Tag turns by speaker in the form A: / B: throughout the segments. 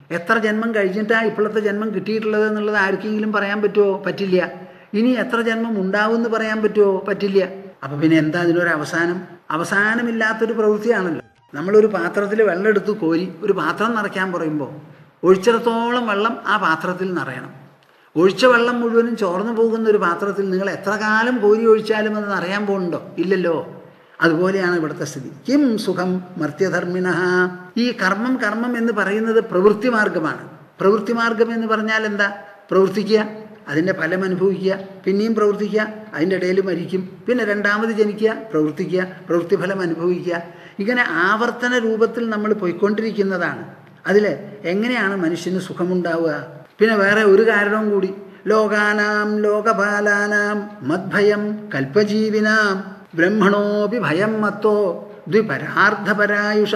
A: എത്ര ജന്മം കഴിഞ്ഞിട്ടാണ് ഇപ്പോഴത്തെ ജന്മം കിട്ടിയിട്ടുള്ളത് എന്നുള്ളത് ആർക്കെങ്കിലും പറയാൻ പറ്റുമോ പറ്റില്ല ഇനി എത്ര ജന്മം ഉണ്ടാവുമെന്ന് പറയാൻ പറ്റുമോ പറ്റില്ല അപ്പം പിന്നെ എന്താ അതിനൊരു അവസാനം അവസാനമില്ലാത്തൊരു പ്രവൃത്തിയാണല്ലോ നമ്മളൊരു പാത്രത്തിൽ വെള്ളം എടുത്ത് കോരി ഒരു പാത്രം നിറയ്ക്കാൻ പറയുമ്പോൾ ഒഴിച്ചിടത്തോളം വെള്ളം ആ പാത്രത്തിൽ നിറയണം ഒഴിച്ച വെള്ളം മുഴുവനും ചോർന്നു പോകുന്ന ഒരു പാത്രത്തിൽ നിങ്ങൾ എത്ര കാലം കോരി ഒഴിച്ചാലും അത് നിറയാൻ പോകുന്നുണ്ടോ ഇല്ലല്ലോ അതുപോലെയാണ് ഇവിടുത്തെ സ്ഥിതി കിം സുഖം മർത്യധർമ്മിണ ഈ കർമ്മം കർമ്മം എന്ന് പറയുന്നത് പ്രവൃത്തി മാർഗമാണ് പ്രവൃത്തി മാർഗം എന്ന് പറഞ്ഞാൽ എന്താ പ്രവർത്തിക്കുക അതിൻ്റെ ഫലം അനുഭവിക്കുക പിന്നെയും പ്രവർത്തിക്കുക അതിൻ്റെ ഇടയിൽ മരിക്കും പിന്നെ രണ്ടാമത് ജനിക്കുക പ്രവർത്തിക്കുക പ്രവൃത്തിഫലം അനുഭവിക്കുക ഇങ്ങനെ ആവർത്തന രൂപത്തിൽ നമ്മൾ പോയിക്കൊണ്ടിരിക്കുന്നതാണ് അതിൽ എങ്ങനെയാണ് മനുഷ്യന് സുഖമുണ്ടാവുക പിന്നെ വേറെ ഒരു കാരണവും കൂടി ലോകാനാം ലോകപാലാനാം മദ്ഭയം കൽപ്പജീവിനാം ബ്രഹ്മണോപി ഭയം മത്തോ ദ്വിപരാർദ്ധപരായുഷ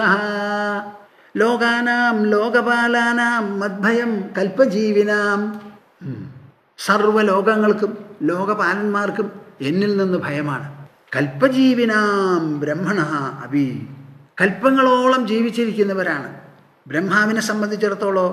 A: ലോകാനാം ലോകപാലാനാം മദ്ഭയം കൽപ്പജീവിനാം ഉം. സർവ്വലോകങ്ങൾക്കും ലോകപാലന്മാർക്കും എന്നിൽ നിന്ന് ഭയമാണ് കൽപ്പജീവിനാം ബ്രഹ്മണ അഭി കൽപ്പങ്ങളോളം ജീവിച്ചിരിക്കുന്നവരാണ് ബ്രഹ്മാവിനെ സംബന്ധിച്ചിടത്തോളം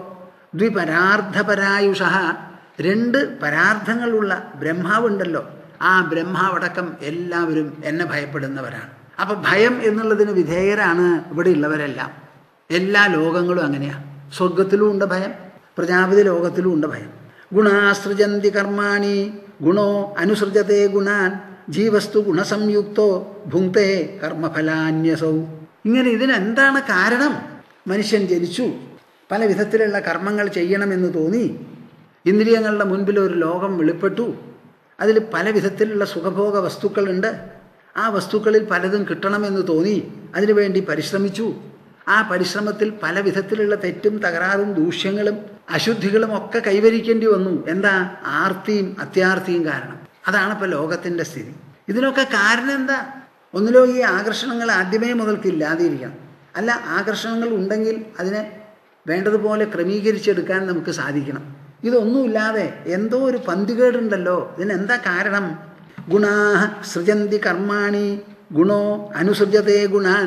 A: ദ്വിപരാർദ്ധപരായുഷ രണ്ട് പരാർത്ഥങ്ങളുള്ള ബ്രഹ്മാവുണ്ടല്ലോ ആ ബ്രഹ്മാവടക്കം എല്ലാവരും എന്നെ ഭയപ്പെടുന്നവരാണ് അപ്പം ഭയം എന്നുള്ളതിന് വിധേയരാണ് ഇവിടെ ഉള്ളവരെല്ലാം എല്ലാ ലോകങ്ങളും അങ്ങനെയാണ് സ്വർഗത്തിലും ഉണ്ട് ഭയം പ്രജാപതി ലോകത്തിലും ഉണ്ട് ഭയം ഗുണാസൃജന്തി കർമാണി ഗുണോ അനുസൃജത്തെ ഗുണാൻ ജീവസ്തു ഗുണസംയുക്തോ ഭുങ്ക്തേ കർമ്മഫലാന്യസൗ ഇങ്ങനെ ഇതിനെന്താണ് കാരണം മനുഷ്യൻ ജനിച്ചു പല വിധത്തിലുള്ള കർമ്മങ്ങൾ ചെയ്യണമെന്ന് തോന്നി ഇന്ദ്രിയങ്ങളുടെ മുൻപിൽ ഒരു ലോകം വെളിപ്പെട്ടു അതിൽ പല വിധത്തിലുള്ള സുഖഭോഗ വസ്തുക്കളുണ്ട് ആ വസ്തുക്കളിൽ പലതും കിട്ടണമെന്ന് തോന്നി അതിനുവേണ്ടി പരിശ്രമിച്ചു ആ പരിശ്രമത്തിൽ പല വിധത്തിലുള്ള തെറ്റും തകരാറും ദൂഷ്യങ്ങളും അശുദ്ധികളും ഒക്കെ കൈവരിക്കേണ്ടി വന്നു എന്താ ആർത്തിയും അത്യാർത്തിയും കാരണം അതാണ് ഇപ്പോൾ ലോകത്തിൻ്റെ സ്ഥിതി ഇതിനൊക്കെ കാരണം എന്താ ഒന്നിലോ ഈ ആകർഷണങ്ങൾ ആദ്യമേ മുതൽക്ക് ഇല്ലാതിരിക്കണം അല്ല ആകർഷണങ്ങൾ ഉണ്ടെങ്കിൽ അതിനെ വേണ്ടതുപോലെ ക്രമീകരിച്ചെടുക്കാൻ നമുക്ക് സാധിക്കണം ഇതൊന്നുമില്ലാതെ എന്തോ ഒരു പന്തികേടുണ്ടല്ലോ ഇതിനെന്താ കാരണം ഗുണാ സൃജന്തി കർമാണി ഗുണോ അനുസൃജതേ ഗുണാൻ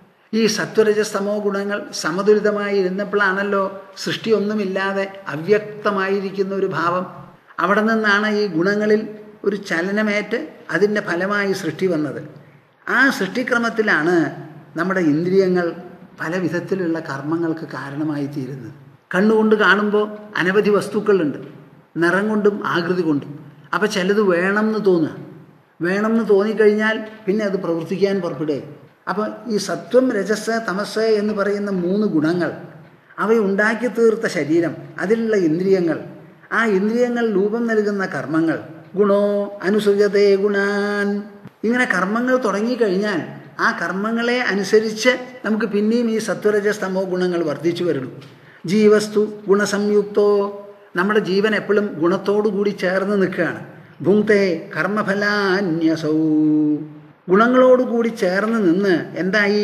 A: ഈ സത്വരജസ്തമോ ഗുണങ്ങൾ സമതുലിതമായി ഇരുന്നപ്പോഴാണല്ലോ സൃഷ്ടിയൊന്നുമില്ലാതെ അവ്യക്തമായിരിക്കുന്ന ഒരു ഭാവം അവിടെ നിന്നാണ് ഈ ഗുണങ്ങളിൽ ഒരു ചലനമേറ്റ് അതിൻ്റെ ഫലമായി സൃഷ്ടി വന്നത് ആ സൃഷ്ടിക്രമത്തിലാണ് നമ്മുടെ ഇന്ദ്രിയങ്ങൾ പല വിധത്തിലുള്ള കർമ്മങ്ങൾക്ക് കാരണമായി തീരുന്നത് കണ്ണുകൊണ്ട് കാണുമ്പോൾ അനവധി വസ്തുക്കളുണ്ട് നിറം കൊണ്ടും ആകൃതി കൊണ്ടും അപ്പോൾ ചിലത് വേണം എന്ന് തോന്നുക വേണം എന്ന് തോന്നിക്കഴിഞ്ഞാൽ പിന്നെ അത് പ്രവർത്തിക്കാൻ പുറപ്പെടുക അപ്പോൾ ഈ സത്വം രജസ് തമസ് എന്ന് പറയുന്ന മൂന്ന് ഗുണങ്ങൾ അവയുണ്ടാക്കി തീർത്ത ശരീരം അതിലുള്ള ഇന്ദ്രിയങ്ങൾ ആ ഇന്ദ്രിയങ്ങൾ രൂപം നൽകുന്ന കർമ്മങ്ങൾ ഗുണോ അനുസൃജതേ ഗുണാൻ ഇങ്ങനെ കർമ്മങ്ങൾ തുടങ്ങിക്കഴിഞ്ഞാൽ ആ കർമ്മങ്ങളെ അനുസരിച്ച് നമുക്ക് പിന്നെയും ഈ സത്വരജസ്തമോ ഗുണങ്ങൾ വർദ്ധിച്ചു വരുള്ളൂ ജീവസ്തു ഗുണസംയുക്തോ നമ്മുടെ ജീവൻ എപ്പോഴും ഗുണത്തോടുകൂടി ചേർന്ന് നിൽക്കുകയാണ് ഭുങ്ക്തേ കർമ്മഫലാന്യസൗ ഗുണങ്ങളോടുകൂടി ചേർന്ന് നിന്ന് എന്തായി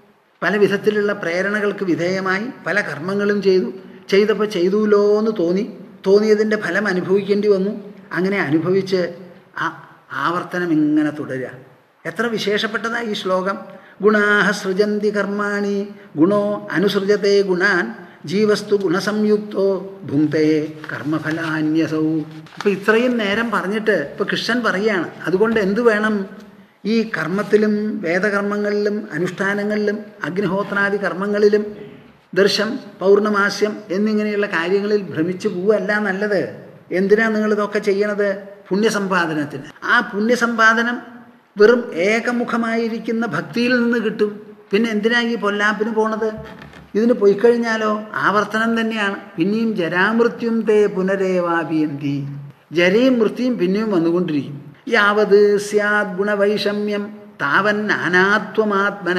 A: പല വിധത്തിലുള്ള പ്രേരണകൾക്ക് വിധേയമായി പല കർമ്മങ്ങളും ചെയ്തു ചെയ്തപ്പോൾ ചെയ്തുല്ലോ എന്ന് തോന്നി തോന്നിയതിൻ്റെ ഫലം അനുഭവിക്കേണ്ടി വന്നു അങ്ങനെ അനുഭവിച്ച് ആ ആവർത്തനം ഇങ്ങനെ തുടരുക എത്ര വിശേഷപ്പെട്ടതാ ഈ ശ്ലോകം ഗുണാഹ സൃജന്തി കർമാണി ഗുണോ അനുസൃജത്തെ ഗുണാൻ ജീവസ്തു ഗുണസംയുക്തോ ഭുങ്ക്തേ കർമ്മഫലാന്യസൗ അപ്പൊ ഇത്രയും നേരം പറഞ്ഞിട്ട് ഇപ്പൊ കൃഷ്ണൻ പറയാണ് അതുകൊണ്ട് എന്തു വേണം ഈ കർമ്മത്തിലും വേദകർമ്മങ്ങളിലും അനുഷ്ഠാനങ്ങളിലും അഗ്നിഹോത്രാദി കർമ്മങ്ങളിലും ദർശം പൗർണമാസ്യം എന്നിങ്ങനെയുള്ള കാര്യങ്ങളിൽ ഭ്രമിച്ചു പോവല്ല നല്ലത് എന്തിനാ നിങ്ങൾ ഇതൊക്കെ ചെയ്യണത് പുണ്യസമ്പാദനത്തിന് ആ പുണ്യസമ്പാദനം വെറും ഏകമുഖമായിരിക്കുന്ന ഭക്തിയിൽ നിന്ന് കിട്ടും പിന്നെ എന്തിനാ ഈ പൊല്ലാപ്പിന് പോണത് ഇതിന് പോയിക്കഴിഞ്ഞാലോ ആവർത്തനം തന്നെയാണ് പിന്നെയും ജരാമൃത്യും തേ പുനരേവാപിയന്തി ജരയും മൃത്യും പിന്നെയും വന്നുകൊണ്ടിരിക്കും യാവത് സ്യാദ് ഗുണവൈഷമ്യം താവൻ നാനാത്വമാത്മന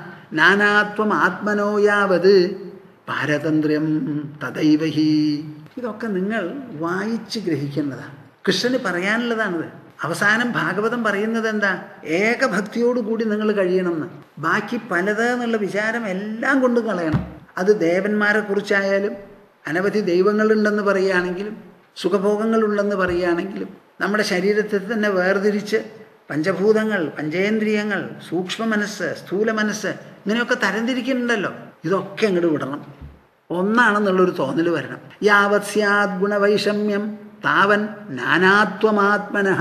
A: നാനാത്വം ആത്മനോ യാവത് പാരതന്ത്ര്യം തദൈവ ഹി ഇതൊക്കെ നിങ്ങൾ വായിച്ച് ഗ്രഹിക്കേണ്ടതാണ് കൃഷ്ണന് പറയാനുള്ളതാണിത് അവസാനം ഭാഗവതം പറയുന്നത് എന്താ ഏകഭക്തിയോടുകൂടി നിങ്ങൾ കഴിയണമെന്ന് ബാക്കി പലത് എന്നുള്ള വിചാരം എല്ലാം കൊണ്ടും കളയണം അത് ദേവന്മാരെ കുറിച്ചായാലും അനവധി ദൈവങ്ങളുണ്ടെന്ന് പറയുകയാണെങ്കിലും സുഖഭോഗങ്ങളുണ്ടെന്ന് പറയുകയാണെങ്കിലും നമ്മുടെ ശരീരത്തെ തന്നെ വേർതിരിച്ച് പഞ്ചഭൂതങ്ങൾ പഞ്ചേന്ദ്രിയങ്ങൾ സൂക്ഷ്മ മനസ്സ് സ്ഥൂല മനസ്സ് ഇങ്ങനെയൊക്കെ തരംതിരിക്കുന്നുണ്ടല്ലോ ഇതൊക്കെ അങ്ങോട്ട് വിടണം ഒന്നാണെന്നുള്ളൊരു തോന്നൽ വരണം യാവത് സ്യാദ് ഗുണവൈഷമ്യം താവൻ നാനാത്വമാത്മനഃ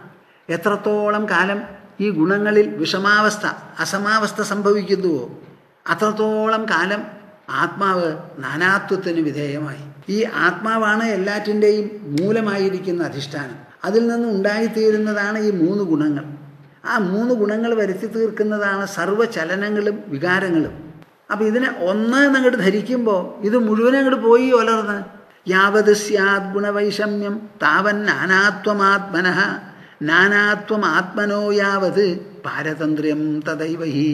A: എത്രത്തോളം കാലം ഈ ഗുണങ്ങളിൽ വിഷമാവസ്ഥ അസമാവസ്ഥ സംഭവിക്കുന്നുവോ അത്രത്തോളം കാലം ആത്മാവ് നാനാത്വത്തിന് വിധേയമായി ഈ ആത്മാവാണ് എല്ലാറ്റിൻ്റെയും മൂലമായിരിക്കുന്ന അധിഷ്ഠാനം അതിൽ നിന്ന് ഉണ്ടായിത്തീരുന്നതാണ് ഈ മൂന്ന് ഗുണങ്ങൾ ആ മൂന്ന് ഗുണങ്ങൾ വരുത്തി തീർക്കുന്നതാണ് സർവ്വചലനങ്ങളും വികാരങ്ങളും അപ്പം ഇതിനെ ഒന്ന് എന്നങ്ങോട്ട് ധരിക്കുമ്പോൾ ഇത് മുഴുവൻ അങ്ങോട്ട് പോയി ഒലർന്ന് യാവത് സ്യാദ് ഗുണവൈഷമ്യം താവൻ നാനാത്വമാത്മന നാനാത്വം ആത്മനോ യാവത് പാരതന്ത്ര്യം തദൈവ ഹി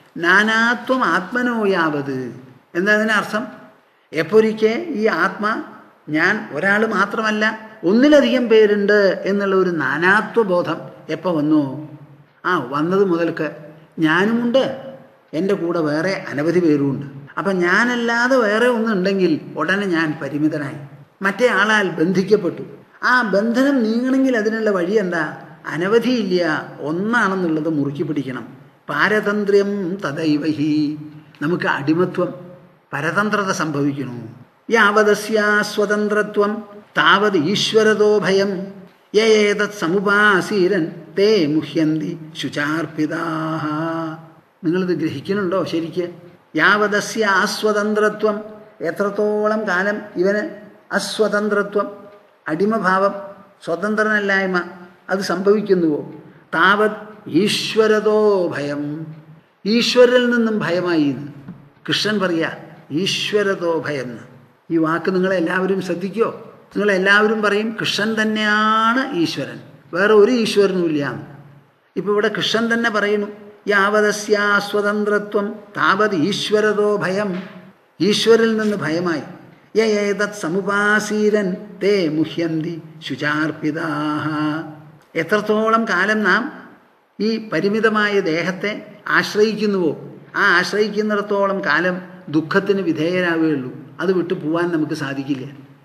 A: നാനാത്വം ആത്മനോ യാവത് എന്താ അതിനർത്ഥം എപ്പൊരിക്കെ ഈ ആത്മ ഞാൻ ഒരാൾ മാത്രമല്ല ഒന്നിലധികം പേരുണ്ട് എന്നുള്ള ഒരു നാനാത്വബോധം എപ്പോൾ വന്നു ആ വന്നത് മുതൽക്ക് ഞാനുമുണ്ട് എൻ്റെ കൂടെ വേറെ അനവധി പേരുമുണ്ട് അപ്പം ഞാനല്ലാതെ വേറെ ഒന്നുണ്ടെങ്കിൽ ഉടനെ ഞാൻ പരിമിതനായി മറ്റേ ആളാൽ ബന്ധിക്കപ്പെട്ടു ആ ബന്ധനം നീങ്ങണമെങ്കിൽ അതിനുള്ള വഴി എന്താ അനവധിയില്ല ഒന്നാണെന്നുള്ളത് മുറുക്കി പിടിക്കണം പാരതന്ത്ര്യം തദൈവഹി നമുക്ക് അടിമത്വം പരതന്ത്രത സംഭവിക്കണു യാവതസ്യാ സ്വതന്ത്രത്വം താവത് ഈശ്വരതോ ഭയം യേതത് സമുപാസീരൻ തേ മുഹ്യന്തി ശുചാർപ്പിതാഹ നിങ്ങളിത് ഗ്രഹിക്കുന്നുണ്ടോ ശരിക്ക് യാവതസ്യ അസ്വതന്ത്രത്വം എത്രത്തോളം കാലം ഇവന് അസ്വതന്ത്രത്വം അടിമഭാവം സ്വതന്ത്രനല്ലായ്മ അത് സംഭവിക്കുന്നുവോ താവത് ഈശ്വരതോ ഭയം ഈശ്വരിൽ നിന്നും ഭയമായി എന്ന് കൃഷ്ണൻ പറയാ ഈശ്വരതോ ഭയം എന്ന് ഈ വാക്ക് നിങ്ങളെല്ലാവരും ശ്രദ്ധിക്കോ നിങ്ങളെല്ലാവരും പറയും കൃഷ്ണൻ തന്നെയാണ് ഈശ്വരൻ വേറെ ഒരു ഈശ്വരനുമില്ല ഇപ്പോൾ ഇവിടെ കൃഷ്ണൻ തന്നെ പറയുന്നു യാവതസ്യാ സ്വതന്ത്രത്വം താവത് ഈശ്വരതോ ഭയം ഈശ്വരിൽ നിന്ന് ഭയമായി യേതത് സമുപാസീരൻ തേ മുഹ്യന്തി ശുചാർപ്പിതാഹ എത്രത്തോളം കാലം നാം ഈ പരിമിതമായ ദേഹത്തെ ആശ്രയിക്കുന്നുവോ ആ ആശ്രയിക്കുന്നിടത്തോളം കാലം ദുഃഖത്തിന് വിധേയരാവുകയുള്ളൂ അത് വിട്ടു പോവാൻ നമുക്ക് സാധിക്കില്ല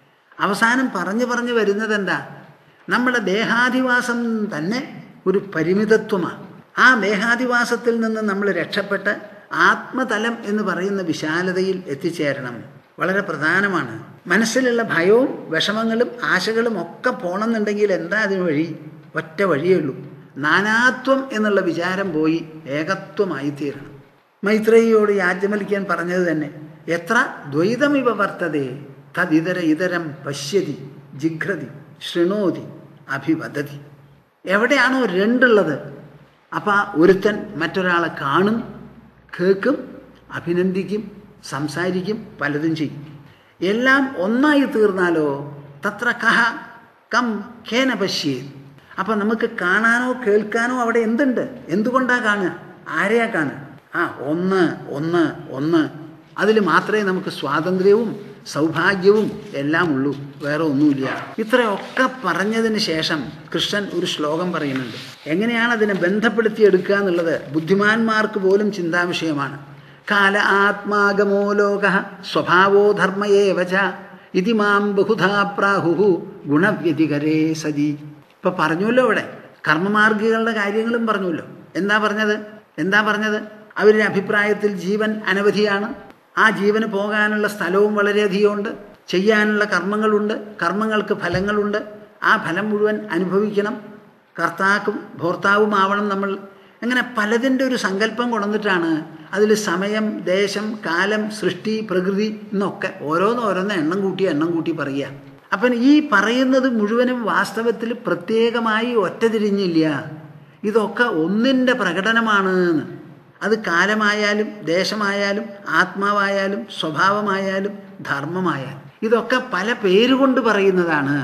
A: അവസാനം പറഞ്ഞു പറഞ്ഞു വരുന്നത് എന്താ നമ്മുടെ ദേഹാധിവാസം തന്നെ ഒരു പരിമിതത്വമാണ് ആ ദേഹാധിവാസത്തിൽ നിന്ന് നമ്മൾ രക്ഷപ്പെട്ട് ആത്മതലം എന്ന് പറയുന്ന വിശാലതയിൽ എത്തിച്ചേരണം വളരെ പ്രധാനമാണ് മനസ്സിലുള്ള ഭയവും വിഷമങ്ങളും ആശകളും ഒക്കെ പോണമെന്നുണ്ടെങ്കിൽ എന്താ അതിന് വഴി ഒറ്റ വഴിയേ ഉള്ളൂ നാനാത്വം എന്നുള്ള വിചാരം പോയി ഏകത്വമായി തീരണം മൈത്രേയിയോട് യാജ്ഞമലിക്കാൻ പറഞ്ഞത് തന്നെ എത്ര ദ്വൈതമിവ വർത്തതേ തദിതര ഇതരം പശ്യതി ജിഘ്രതി ശൃണോതി അഭിവദതി എവിടെയാണോ രണ്ടുള്ളത് അപ്പം ഒരുത്തൻ മറ്റൊരാളെ കാണും കേൾക്കും അഭിനന്ദിക്കും സംസാരിക്കും പലതും ചെയ്യും എല്ലാം ഒന്നായി തീർന്നാലോ തത്ര കഹ കം ഖേന പശ്യേത് അപ്പം നമുക്ക് കാണാനോ കേൾക്കാനോ അവിടെ എന്തുണ്ട് എന്തുകൊണ്ടാണ് കാണുക ആരെയാ കാണുക ആ ഒന്ന് ഒന്ന് ഒന്ന് അതിൽ മാത്രമേ നമുക്ക് സ്വാതന്ത്ര്യവും സൗഭാഗ്യവും എല്ലാം ഉള്ളൂ വേറെ ഒന്നുമില്ല ഇത്രയൊക്കെ പറഞ്ഞതിന് ശേഷം കൃഷ്ണൻ ഒരു ശ്ലോകം പറയുന്നുണ്ട് എങ്ങനെയാണ് അതിനെ ബന്ധപ്പെടുത്തിയെടുക്കുക എന്നുള്ളത് ബുദ്ധിമാന്മാർക്ക് പോലും ചിന്താവിഷയമാണ് കാല ആത്മാഗമോ ലോക സ്വഭാവോ ധർമ്മയേവച ഇതി മാം ബഹുധാ പ്രാഹു ഗുണവ്യതികരേ സതി ഇപ്പൊ പറഞ്ഞല്ലോ ഇവിടെ കർമ്മമാർഗികളുടെ കാര്യങ്ങളും പറഞ്ഞല്ലോ എന്താ പറഞ്ഞത് എന്താ പറഞ്ഞത് അവരുടെ അഭിപ്രായത്തിൽ ജീവൻ അനവധിയാണ് ആ ജീവന് പോകാനുള്ള സ്ഥലവും വളരെയധികമുണ്ട് ചെയ്യാനുള്ള കർമ്മങ്ങളുണ്ട് കർമ്മങ്ങൾക്ക് ഫലങ്ങളുണ്ട് ആ ഫലം മുഴുവൻ അനുഭവിക്കണം കർത്താക്കും ഭോർത്താവുമാവണം നമ്മൾ അങ്ങനെ പലതിൻ്റെ ഒരു സങ്കല്പം കൊണ്ടുവന്നിട്ടാണ് അതിൽ സമയം ദേശം കാലം സൃഷ്ടി പ്രകൃതി എന്നൊക്കെ ഓരോന്ന് ഓരോന്ന് എണ്ണം കൂട്ടി എണ്ണം കൂട്ടി പറയുക അപ്പം ഈ പറയുന്നത് മുഴുവനും വാസ്തവത്തിൽ പ്രത്യേകമായി ഒറ്റ തിരിഞ്ഞില്ല ഇതൊക്കെ ഒന്നിൻ്റെ പ്രകടനമാണ് എന്ന് അത് കാലമായാലും ദേശമായാലും ആത്മാവായാലും സ്വഭാവമായാലും ധർമ്മമായാലും ഇതൊക്കെ പല പേരുകൊണ്ട് പറയുന്നതാണ്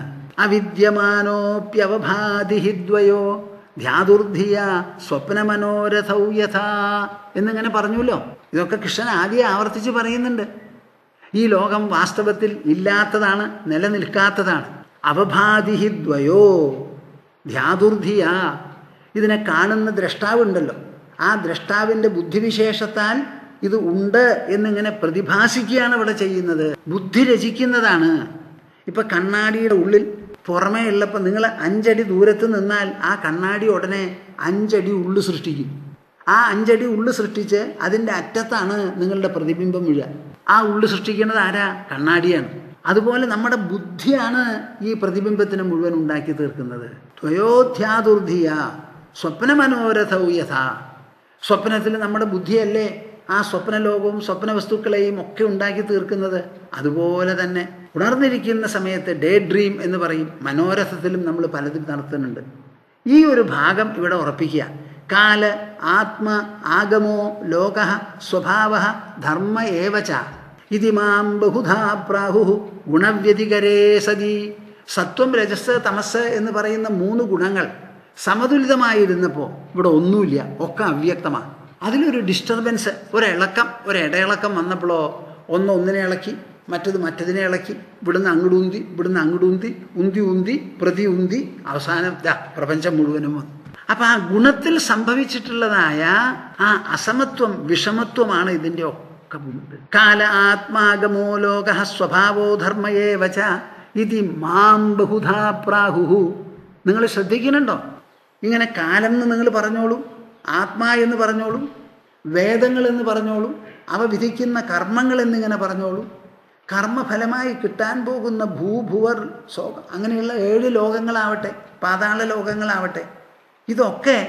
A: അവിദ്യമാനോപ്യവഭാതിഹിദ്വയോ ധ്യാതുർധിയ സ്വപ്നമനോരഥൗ യഥാ എന്നിങ്ങനെ പറഞ്ഞുല്ലോ ഇതൊക്കെ കൃഷ്ണൻ ആദ്യം ആവർത്തിച്ച് പറയുന്നുണ്ട് ഈ ലോകം വാസ്തവത്തിൽ ഇല്ലാത്തതാണ് നിലനിൽക്കാത്തതാണ് അവഭാതിഹിദ്വയോ ധ്യാതുർധിയ ഇതിനെ കാണുന്ന ദ്രഷ്ടാവുണ്ടല്ലോ ആ ദ്രഷ്ടാവിൻ്റെ ബുദ്ധിവിശേഷത്താൽ ഇത് ഉണ്ട് എന്നിങ്ങനെ പ്രതിഭാസിക്കുകയാണ് ഇവിടെ ചെയ്യുന്നത് ബുദ്ധി രചിക്കുന്നതാണ് ഇപ്പം കണ്ണാടിയുടെ ഉള്ളിൽ പുറമേ ഉള്ളപ്പോൾ നിങ്ങൾ അഞ്ചടി ദൂരത്ത് നിന്നാൽ ആ കണ്ണാടി ഉടനെ അഞ്ചടി ഉള്ളു സൃഷ്ടിക്കും ആ അഞ്ചടി ഉള്ളു സൃഷ്ടിച്ച് അതിൻ്റെ അറ്റത്താണ് നിങ്ങളുടെ പ്രതിബിംബം വീഴുക ആ ഉള്ളു സൃഷ്ടിക്കുന്നത് ആരാ കണ്ണാടിയാണ് അതുപോലെ നമ്മുടെ ബുദ്ധിയാണ് ഈ പ്രതിബിംബത്തിനെ മുഴുവൻ ഉണ്ടാക്കി തീർക്കുന്നത് ത്വയോധ്യാതുർധിയ സ്വപ്നമനോരഥൗ യഥ സ്വപ്നത്തിൽ നമ്മുടെ ബുദ്ധിയല്ലേ ആ സ്വപ്നലോകവും സ്വപ്ന വസ്തുക്കളെയും ഒക്കെ ഉണ്ടാക്കി തീർക്കുന്നത് അതുപോലെ തന്നെ ഉണർന്നിരിക്കുന്ന സമയത്ത് ഡേ ഡ്രീം എന്ന് പറയും മനോരഥത്തിലും നമ്മൾ പലതും നടത്തുന്നുണ്ട് ഈ ഒരു ഭാഗം ഇവിടെ ഉറപ്പിക്കുക കാല ആത്മ ആഗമോ ലോക സ്വഭാവ ധർമ്മ ഏവച ഇതിമാം ബഹുധാ പ്രാഹു ഗുണവ്യതികരേ സതി സത്വം രജസ് തമസ് എന്ന് പറയുന്ന മൂന്ന് ഗുണങ്ങൾ സമതുലിതമായിരുന്നപ്പോൾ ഇവിടെ ഒന്നുമില്ല ഒക്കെ അവ്യക്തമാണ് അതിലൊരു ഡിസ്റ്റർബൻസ് ഒരിളക്കം ഒരു ഇടയിളക്കം വന്നപ്പോഴോ ഒന്ന് ഒന്നിനെ ഇളക്കി മറ്റത് മറ്റതിനെ ഇളക്കി ഇവിടുന്ന് അങ്ങോട്ട് ഉന്തി ഇവിടുന്ന് അങ്ങോട്ട് ഉന്തി ഉന്തി ഉന്തി പ്രതി ഉന്തി അവസാനം ദാ പ്രപഞ്ചം മുഴുവനും വന്നു അപ്പൊ ആ ഗുണത്തിൽ സംഭവിച്ചിട്ടുള്ളതായ ആ അസമത്വം വിഷമത്വമാണ് ഇതിൻ്റെ ഒക്കെ മുമ്പ് കാല ആത്മാഗമോ ലോക സ്വഭാവോ ധർമ്മയേ വച ഇതി മാം ബഹുധാ പ്രാഹുഹു നിങ്ങൾ ശ്രദ്ധിക്കുന്നുണ്ടോ ഇങ്ങനെ കാലം എന്ന് നിങ്ങൾ പറഞ്ഞോളൂ ആത്മാ എന്ന് പറഞ്ഞോളൂ വേദങ്ങൾ എന്ന് പറഞ്ഞോളൂ അവ വിധിക്കുന്ന കർമ്മങ്ങൾ എന്നിങ്ങനെ പറഞ്ഞോളൂ കർമ്മഫലമായി കിട്ടാൻ പോകുന്ന ഭൂഭുവർ സോക അങ്ങനെയുള്ള ഏഴ് ലോകങ്ങളാവട്ടെ പാതാള ലോകങ്ങളാവട്ടെ ഇതൊക്കെ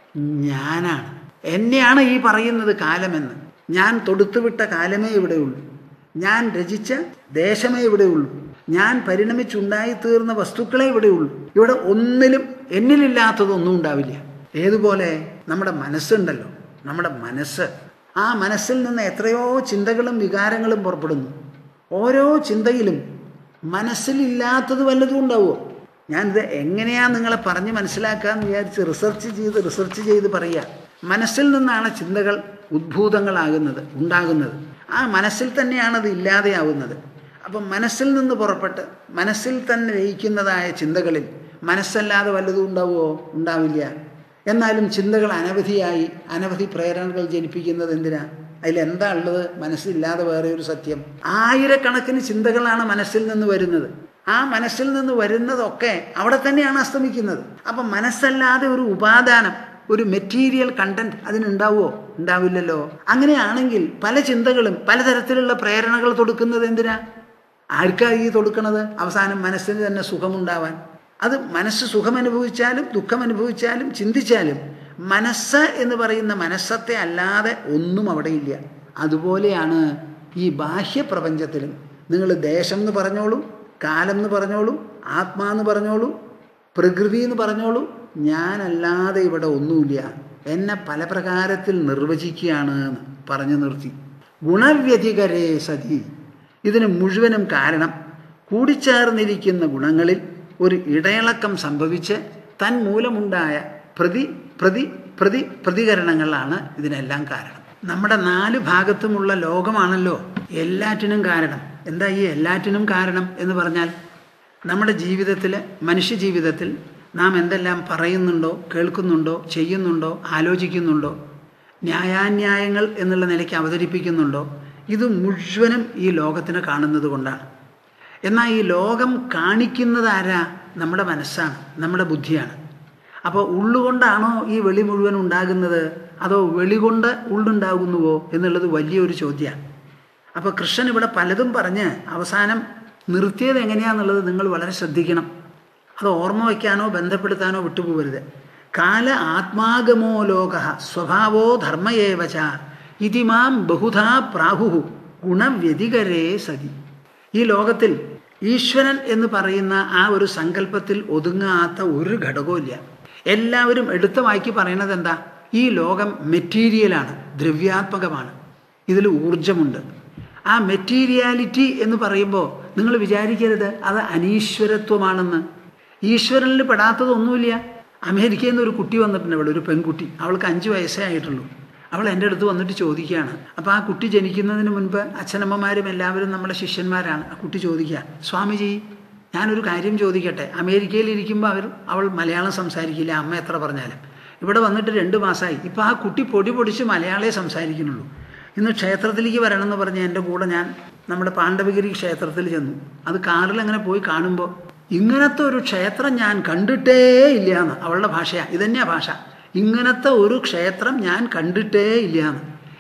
A: ഞാനാണ് എന്നെയാണ് ഈ പറയുന്നത് കാലമെന്ന് ഞാൻ തൊടുത്തുവിട്ട കാലമേ ഇവിടെയുള്ളൂ ഞാൻ രചിച്ച ദേശമേ ഇവിടെയുള്ളൂ ഞാൻ പരിണമിച്ചുണ്ടായി തീർന്ന വസ്തുക്കളെ ഇവിടെയുള്ളൂ ഇവിടെ ഒന്നിലും എന്നിലില്ലാത്തതൊന്നും ഉണ്ടാവില്ല ഏതുപോലെ നമ്മുടെ മനസ്സുണ്ടല്ലോ നമ്മുടെ മനസ്സ് ആ മനസ്സിൽ നിന്ന് എത്രയോ ചിന്തകളും വികാരങ്ങളും പുറപ്പെടുന്നു ഓരോ ചിന്തയിലും മനസ്സിലില്ലാത്തത് വല്ലതും ഉണ്ടാവുമോ ഞാനിത് എങ്ങനെയാണ് നിങ്ങളെ പറഞ്ഞ് മനസ്സിലാക്കാമെന്ന് വിചാരിച്ച് റിസർച്ച് ചെയ്ത് റിസർച്ച് ചെയ്ത് പറയുക മനസ്സിൽ നിന്നാണ് ചിന്തകൾ ഉദ്ഭൂതങ്ങളാകുന്നത് ഉണ്ടാകുന്നത് ആ മനസ്സിൽ തന്നെയാണ് അത് ഇല്ലാതെയാവുന്നത് അപ്പം മനസ്സിൽ നിന്ന് പുറപ്പെട്ട് മനസ്സിൽ തന്നെ ലയിക്കുന്നതായ ചിന്തകളിൽ മനസ്സല്ലാതെ വല്ലതും ഉണ്ടാവുമോ ഉണ്ടാവില്ല എന്നാലും ചിന്തകൾ അനവധിയായി അനവധി പ്രേരണകൾ ജനിപ്പിക്കുന്നത് എന്തിനാ അതിലെന്താ ഉള്ളത് മനസ്സില്ലാതെ വേറെ ഒരു സത്യം ആയിരക്കണക്കിന് ചിന്തകളാണ് മനസ്സിൽ നിന്ന് വരുന്നത് ആ മനസ്സിൽ നിന്ന് വരുന്നതൊക്കെ അവിടെ തന്നെയാണ് അസ്തമിക്കുന്നത് അപ്പം മനസ്സല്ലാതെ ഒരു ഉപാദാനം ഒരു മെറ്റീരിയൽ കണ്ടന്റ് അതിനുണ്ടാവുമോ ഉണ്ടാവില്ലല്ലോ അങ്ങനെയാണെങ്കിൽ പല ചിന്തകളും പലതരത്തിലുള്ള പ്രേരണകൾ തൊടുക്കുന്നത് എന്തിനാ ആർക്കാ ഈ തൊടുക്കണത് അവസാനം മനസ്സിന് തന്നെ സുഖമുണ്ടാവാൻ അത് മനസ്സ് സുഖം അനുഭവിച്ചാലും ദുഃഖം അനുഭവിച്ചാലും ചിന്തിച്ചാലും മനസ്സ് എന്ന് പറയുന്ന മനസ്സത്തെ അല്ലാതെ ഒന്നും അവിടെയില്ല അതുപോലെയാണ് ഈ ബാഹ്യപ്രപഞ്ചത്തിലും നിങ്ങൾ ദേശം എന്ന് പറഞ്ഞോളൂ കാലം എന്ന് പറഞ്ഞോളൂ ആത്മാ എന്ന് പറഞ്ഞോളൂ പ്രകൃതി എന്ന് പറഞ്ഞോളൂ ഞാനല്ലാതെ ഇവിടെ ഒന്നുമില്ല എന്നെ പല പ്രകാരത്തിൽ നിർവചിക്കുകയാണ് എന്ന് പറഞ്ഞു നിർത്തി ഗുണവ്യതികരേ സതി ഇതിന് മുഴുവനും കാരണം കൂടിച്ചേർന്നിരിക്കുന്ന ഗുണങ്ങളിൽ ഒരു ഇടയിളക്കം സംഭവിച്ച് തന്മൂലമുണ്ടായ പ്രതി പ്രതി പ്രതി പ്രതികരണങ്ങളാണ് ഇതിനെല്ലാം കാരണം നമ്മുടെ നാല് ഭാഗത്തുമുള്ള ലോകമാണല്ലോ എല്ലാറ്റിനും കാരണം എന്താ ഈ എല്ലാറ്റിനും കാരണം എന്ന് പറഞ്ഞാൽ നമ്മുടെ ജീവിതത്തിൽ മനുഷ്യ ജീവിതത്തിൽ നാം എന്തെല്ലാം പറയുന്നുണ്ടോ കേൾക്കുന്നുണ്ടോ ചെയ്യുന്നുണ്ടോ ആലോചിക്കുന്നുണ്ടോ ന്യായാന്യായങ്ങൾ എന്നുള്ള നിലയ്ക്ക് അവതരിപ്പിക്കുന്നുണ്ടോ ഇത് മുഴുവനും ഈ ലോകത്തിന് കാണുന്നത് കൊണ്ടാണ് എന്നാൽ ഈ ലോകം കാണിക്കുന്നത് ആരാ നമ്മുടെ മനസ്സാണ് നമ്മുടെ ബുദ്ധിയാണ് അപ്പോൾ ഉള്ളുകൊണ്ടാണോ ഈ വെളി മുഴുവൻ ഉണ്ടാകുന്നത് അതോ വെളി കൊണ്ട് ഉള്ളുണ്ടാകുന്നുവോ എന്നുള്ളത് വലിയൊരു ചോദ്യമാണ് അപ്പോൾ കൃഷ്ണൻ ഇവിടെ പലതും പറഞ്ഞ് അവസാനം നിർത്തിയത് എങ്ങനെയാണെന്നുള്ളത് നിങ്ങൾ വളരെ ശ്രദ്ധിക്കണം അത് ഓർമ്മ വയ്ക്കാനോ ബന്ധപ്പെടുത്താനോ വിട്ടുപോകരുത് കാല ആത്മാഗമോ ലോക സ്വഭാവോ ധർമ്മയേവച ഇതിമാം ബഹുധാ പ്രാഹു ഗുണവ്യതികരേ സതി ഈ ലോകത്തിൽ ഈശ്വരൻ എന്ന് പറയുന്ന ആ ഒരു സങ്കല്പത്തിൽ ഒതുങ്ങാത്ത ഒരു ഘടകവുമില്ല എല്ലാവരും എടുത്ത വായിക്ക് പറയണത് എന്താ ഈ ലോകം മെറ്റീരിയലാണ് ദ്രവ്യാത്മകമാണ് ഇതിൽ ഊർജമുണ്ട് ആ മെറ്റീരിയാലിറ്റി എന്ന് പറയുമ്പോൾ നിങ്ങൾ വിചാരിക്കരുത് അത് അനീശ്വരത്വമാണെന്ന് ഈശ്വരനിൽ പെടാത്തതൊന്നുമില്ല അമേരിക്കയിൽ നിന്ന് ഒരു കുട്ടി വന്നിട്ടുണ്ട് ഇവിടെ ഒരു പെൺകുട്ടി അവൾക്ക് അഞ്ച് വയസ്സേ ആയിട്ടുള്ളൂ അവൾ എൻ്റെ അടുത്ത് വന്നിട്ട് ചോദിക്കുകയാണ് അപ്പോൾ ആ കുട്ടി ജനിക്കുന്നതിന് മുൻപ് അച്ഛനമ്മമാരും എല്ലാവരും നമ്മുടെ ശിഷ്യന്മാരാണ് ആ കുട്ടി ചോദിക്കുക സ്വാമിജി ഞാനൊരു കാര്യം ചോദിക്കട്ടെ അമേരിക്കയിൽ ഇരിക്കുമ്പോൾ അവർ അവൾ മലയാളം സംസാരിക്കില്ല അമ്മ എത്ര പറഞ്ഞാലും ഇവിടെ വന്നിട്ട് രണ്ട് മാസമായി ഇപ്പോൾ ആ കുട്ടി പൊടി പൊടിച്ച് മലയാളേ സംസാരിക്കുന്നുള്ളൂ ഇന്ന് ക്ഷേത്രത്തിലേക്ക് വരണമെന്ന് പറഞ്ഞ് എൻ്റെ കൂടെ ഞാൻ നമ്മുടെ പാണ്ഡവഗിരി ക്ഷേത്രത്തിൽ ചെന്നു അത് കാറിൽ അങ്ങനെ പോയി കാണുമ്പോൾ ഇങ്ങനത്തെ ഒരു ക്ഷേത്രം ഞാൻ കണ്ടിട്ടേ ഇല്ല എന്ന് അവളുടെ ഭാഷയാണ് ഇതന്നെയാ ഭാഷ ഇങ്ങനത്തെ ഒരു ക്ഷേത്രം ഞാൻ കണ്ടിട്ടേ ഇല്ല എന്ന്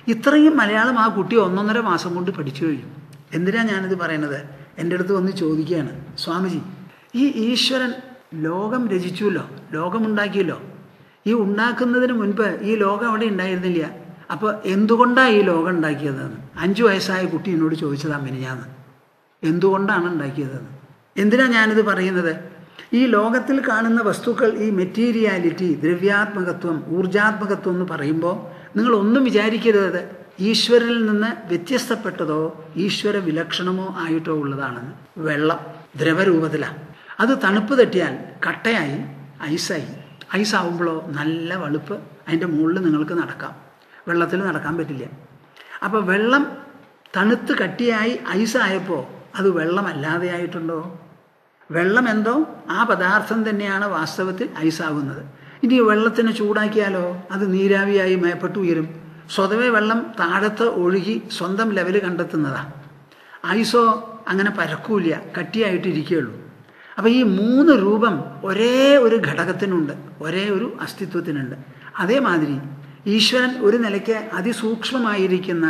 A: ഇത്രയും മലയാളം ആ കുട്ടി ഒന്നൊന്നര മാസം കൊണ്ട് പഠിച്ചു കഴിഞ്ഞു എന്തിനാ ഞാനിത് പറയണത് എൻ്റെ അടുത്ത് വന്ന് ചോദിക്കുകയാണ് സ്വാമിജി ഈ ഈശ്വരൻ ലോകം രചിച്ചുവല്ലോ ലോകമുണ്ടാക്കിയല്ലോ ഈ ഉണ്ടാക്കുന്നതിന് മുൻപ് ഈ ലോകം അവിടെ ഉണ്ടായിരുന്നില്ല അപ്പോൾ എന്തുകൊണ്ടാണ് ഈ ലോകം ഉണ്ടാക്കിയതെന്ന് അഞ്ചു വയസ്സായ കുട്ടി എന്നോട് ചോദിച്ചതാണ് മിനിഞ്ഞാന്ന് എന്തുകൊണ്ടാണ് ഉണ്ടാക്കിയതെന്ന് എന്തിനാ ഞാനിത് പറയുന്നത് ഈ ലോകത്തിൽ കാണുന്ന വസ്തുക്കൾ ഈ മെറ്റീരിയാലിറ്റി ദ്രവ്യാത്മകത്വം ഊർജാത്മകത്വം എന്ന് പറയുമ്പോൾ നിങ്ങൾ ഒന്നും വിചാരിക്കരുത് ഈശ്വരനിൽ നിന്ന് വ്യത്യസ്തപ്പെട്ടതോ ഈശ്വര വിലക്ഷണമോ ആയിട്ടോ ഉള്ളതാണെന്ന് വെള്ളം ദ്രവരൂപത്തിലാണ് അത് തണുപ്പ് തട്ടിയാൽ കട്ടയായി ഐസായി ഐസാവുമ്പോഴോ നല്ല വളുപ്പ് അതിൻ്റെ മുകളിൽ നിങ്ങൾക്ക് നടക്കാം വെള്ളത്തിൽ നടക്കാൻ പറ്റില്ല അപ്പോൾ വെള്ളം തണുത്ത് കട്ടിയായി ഐസായപ്പോൾ അത് വെള്ളമല്ലാതെയായിട്ടുണ്ടോ വെള്ളം എന്തോ ആ പദാർത്ഥം തന്നെയാണ് വാസ്തവത്തിൽ ഐസാകുന്നത് ഇനി വെള്ളത്തിന് ചൂടാക്കിയാലോ അത് നീരാവിയായി മേപ്പെട്ട് ഉയരും സ്വതവേ വെള്ളം താഴത്ത് ഒഴുകി സ്വന്തം ലെവല് കണ്ടെത്തുന്നതാണ് ഐസോ അങ്ങനെ പരക്കൂല കട്ടിയായിട്ടിരിക്കുകയുള്ളൂ അപ്പോൾ ഈ മൂന്ന് രൂപം ഒരേ ഒരു ഘടകത്തിനുണ്ട് ഒരേ ഒരു അസ്തിത്വത്തിനുണ്ട് അതേമാതിരി ഈശ്വരൻ ഒരു നിലയ്ക്ക് അതിസൂക്ഷ്മമായിരിക്കുന്ന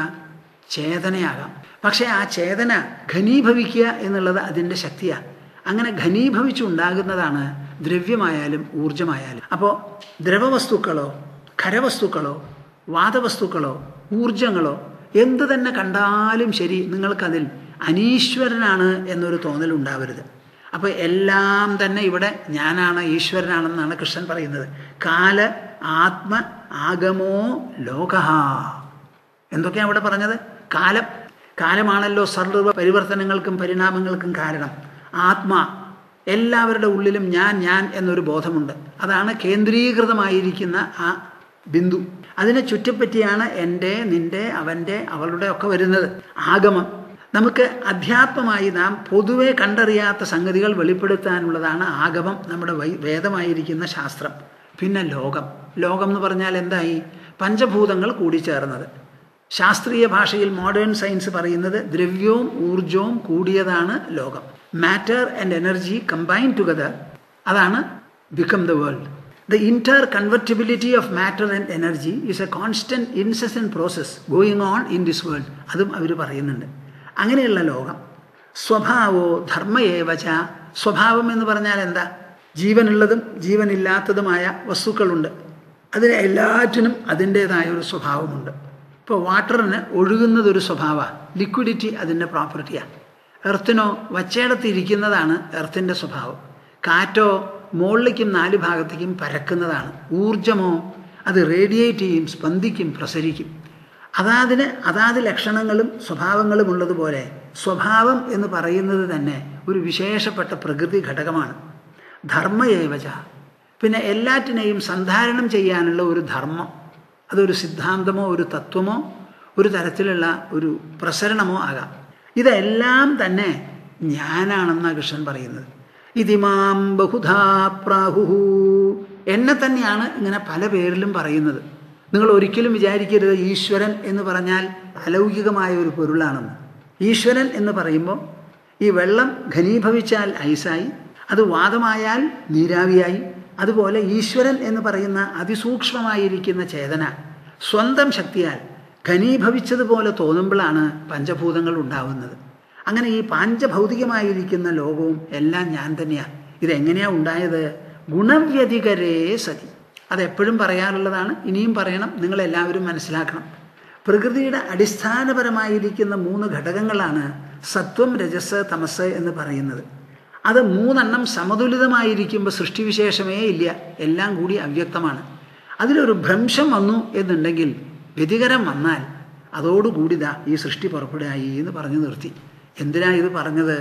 A: ചേതനയാകാം പക്ഷേ ആ ചേതന ഘനീഭവിക്കുക എന്നുള്ളത് അതിൻ്റെ ശക്തിയാണ് അങ്ങനെ ഘനീഭവിച്ചുണ്ടാകുന്നതാണ് ദ്രവ്യമായാലും ഊർജമായാലും അപ്പോൾ ദ്രവവസ്തുക്കളോ ഖരവസ്തുക്കളോ വാദവസ്തുക്കളോ ഊർജങ്ങളോ എന്തു തന്നെ കണ്ടാലും ശരി നിങ്ങൾക്കതിൽ അനീശ്വരനാണ് എന്നൊരു തോന്നലുണ്ടാവരുത് അപ്പോൾ എല്ലാം തന്നെ ഇവിടെ ഞാനാണ് ഈശ്വരനാണെന്നാണ് കൃഷ്ണൻ പറയുന്നത് കാല ആത്മ ആഗമോ ലോക എന്തൊക്കെയാണ് അവിടെ പറഞ്ഞത് കാലം കാലമാണല്ലോ സർവ പരിവർത്തനങ്ങൾക്കും പരിണാമങ്ങൾക്കും കാരണം ആത്മാ എല്ലാവരുടെ ഉള്ളിലും ഞാൻ ഞാൻ എന്നൊരു ബോധമുണ്ട് അതാണ് കേന്ദ്രീകൃതമായിരിക്കുന്ന ആ ബിന്ദു അതിനെ ചുറ്റിപ്പറ്റിയാണ് എൻ്റെ നിൻ്റെ അവൻ്റെ അവളുടെ ഒക്കെ വരുന്നത് ആഗമം നമുക്ക് അധ്യാത്മമായി നാം പൊതുവെ കണ്ടറിയാത്ത സംഗതികൾ വെളിപ്പെടുത്താനുള്ളതാണ് ആഗമം നമ്മുടെ വൈ വേദമായിരിക്കുന്ന ശാസ്ത്രം പിന്നെ ലോകം ലോകം എന്ന് പറഞ്ഞാൽ എന്തായി പഞ്ചഭൂതങ്ങൾ കൂടിച്ചേർന്നത് ശാസ്ത്രീയ ഭാഷയിൽ മോഡേൺ സയൻസ് പറയുന്നത് ദ്രവ്യവും ഊർജവും കൂടിയതാണ് ലോകം matter and energy combine together അതാണ് become the world the interconvertibility of matter and energy is a constant incessant process going on in this world അതും അവർ പറയുന്നുണ്ട് അങ്ങനെയുള്ള ലോകം സ്വഭാവോ ധർമ്മയേവച സ്വഭാവം എന്ന് പറഞ്ഞാൽ എന്താ ജീവനുള്ളതും ജീവനില്ലാത്തതുമായ വസ്തുക്കളുണ്ട് അതിന് എല്ലാറ്റിനും അതിൻ്റേതായ ഒരു സ്വഭാവമുണ്ട് ഇപ്പോൾ വാട്ടറിന് ഒഴുകുന്നതൊരു സ്വഭാവമാണ് ലിക്വിഡിറ്റി അതിൻ്റെ പ്രോപ്പർട്ടിയാണ് എർത്തിനോ വച്ചയിടത്ത് ഇരിക്കുന്നതാണ് എർത്തിൻ്റെ സ്വഭാവം കാറ്റോ മുകളിലേക്കും നാല് ഭാഗത്തേക്കും പരക്കുന്നതാണ് ഊർജമോ അത് റേഡിയേറ്റ് ചെയ്യും സ്പന്ദിക്കും പ്രസരിക്കും അതാതിന് അതാത് ലക്ഷണങ്ങളും സ്വഭാവങ്ങളും ഉള്ളതുപോലെ സ്വഭാവം എന്ന് പറയുന്നത് തന്നെ ഒരു വിശേഷപ്പെട്ട പ്രകൃതി ഘടകമാണ് ധർമ്മയേവച പിന്നെ എല്ലാറ്റിനെയും സന്ധാരണം ചെയ്യാനുള്ള ഒരു ധർമ്മം അതൊരു സിദ്ധാന്തമോ ഒരു തത്വമോ ഒരു തരത്തിലുള്ള ഒരു പ്രസരണമോ ആകാം ഇതെല്ലാം തന്നെ ഞാനാണെന്നാണ് കൃഷ്ണൻ പറയുന്നത് ഇതിമാം ബഹുധാ പ്രാഹുഹു എന്നെ തന്നെയാണ് ഇങ്ങനെ പല പേരിലും പറയുന്നത് നിങ്ങൾ ഒരിക്കലും വിചാരിക്കരുത് ഈശ്വരൻ എന്ന് പറഞ്ഞാൽ അലൗകികമായ ഒരു പൊരുളാണെന്ന് ഈശ്വരൻ എന്ന് പറയുമ്പോൾ ഈ വെള്ളം ഘനീഭവിച്ചാൽ ഐസായി അത് വാദമായാൽ നീരാവിയായി അതുപോലെ ഈശ്വരൻ എന്ന് പറയുന്ന അതിസൂക്ഷ്മമായിരിക്കുന്ന ചേതന സ്വന്തം ശക്തിയാൽ ഘനീഭവിച്ചതുപോലെ തോന്നുമ്പോഴാണ് പഞ്ചഭൂതങ്ങൾ ഉണ്ടാവുന്നത് അങ്ങനെ ഈ പാഞ്ചഭൗതികമായിരിക്കുന്ന ലോകവും എല്ലാം ഞാൻ തന്നെയാണ് ഇതെങ്ങനെയാണ് ഉണ്ടായത് ഗുണവ്യതികരേ സതി അതെപ്പോഴും പറയാറുള്ളതാണ് ഇനിയും പറയണം നിങ്ങളെല്ലാവരും മനസ്സിലാക്കണം പ്രകൃതിയുടെ അടിസ്ഥാനപരമായിരിക്കുന്ന മൂന്ന് ഘടകങ്ങളാണ് സത്വം രജസ് തമസ് എന്ന് പറയുന്നത് അത് മൂന്നെണ്ണം സമതുലിതമായിരിക്കുമ്പോൾ സൃഷ്ടിവിശേഷമേ ഇല്ല എല്ലാം കൂടി അവ്യക്തമാണ് അതിലൊരു ഭ്രംശം വന്നു എന്നുണ്ടെങ്കിൽ വ്യതികരം വന്നാൽ അതോടുകൂടി ദാ ഈ സൃഷ്ടി പുറപ്പെടുകയായി എന്ന് പറഞ്ഞു നിർത്തി എന്തിനാ ഇത് പറഞ്ഞത്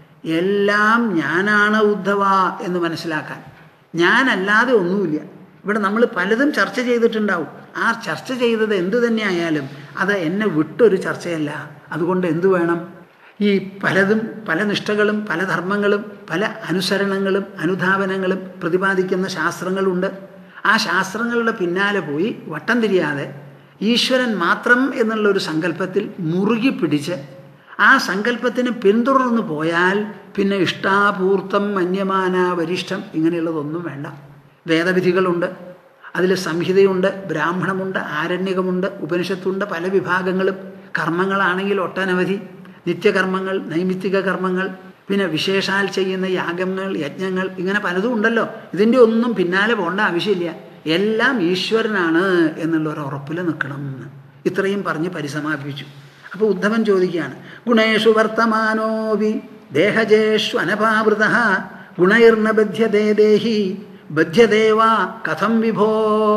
A: എല്ലാം ഞാനാണ് ഉദ്ധവ എന്ന് മനസ്സിലാക്കാൻ ഞാനല്ലാതെ ഒന്നുമില്ല ഇവിടെ നമ്മൾ പലതും ചർച്ച ചെയ്തിട്ടുണ്ടാവും ആ ചർച്ച ചെയ്തത് എന്തു തന്നെയായാലും അത് എന്നെ വിട്ടൊരു ചർച്ചയല്ല അതുകൊണ്ട് എന്തു വേണം ഈ പലതും പല നിഷ്ഠകളും പല ധർമ്മങ്ങളും പല അനുസരണങ്ങളും അനുധാവനങ്ങളും പ്രതിപാദിക്കുന്ന ശാസ്ത്രങ്ങളുണ്ട് ആ ശാസ്ത്രങ്ങളുടെ പിന്നാലെ പോയി വട്ടം തിരിയാതെ ഈശ്വരൻ മാത്രം എന്നുള്ള ഒരു സങ്കല്പത്തിൽ മുറുകി പിടിച്ച് ആ സങ്കല്പത്തിന് പിന്തുടർന്നു പോയാൽ പിന്നെ ഇഷ്ടാപൂർത്തം മന്യമാന വരിഷ്ഠം ഇങ്ങനെയുള്ളതൊന്നും വേണ്ട വേദവിധികളുണ്ട് അതിൽ സംഹിതയുണ്ട് ബ്രാഹ്മണമുണ്ട് ആരണ്യകമുണ്ട് ഉപനിഷത്തുണ്ട് പല വിഭാഗങ്ങളും കർമ്മങ്ങളാണെങ്കിൽ ഒട്ടനവധി നിത്യകർമ്മങ്ങൾ നൈമിത്തിക കർമ്മങ്ങൾ പിന്നെ വിശേഷാൽ ചെയ്യുന്ന യാഗങ്ങൾ യജ്ഞങ്ങൾ ഇങ്ങനെ പലതും ഉണ്ടല്ലോ ഇതിൻ്റെ ഒന്നും പിന്നാലെ പോകേണ്ട ആവശ്യമില്ല എല്ലാം ഈശ്വരനാണ് എന്നുള്ള ഒരു ഉറപ്പിൽ നിൽക്കണം എന്ന് ഇത്രയും പറഞ്ഞ് പരിസമാപിച്ചു അപ്പോൾ ഉദ്ധവൻ ചോദിക്കുകയാണ് ഗുണേഷു വർത്തമാനോവി ദേഹജേഷു അനപാവൃത ഗുണൈർന ബധ്യതേ ദേഹി ബധ്യദേവ കഥം വിഭോ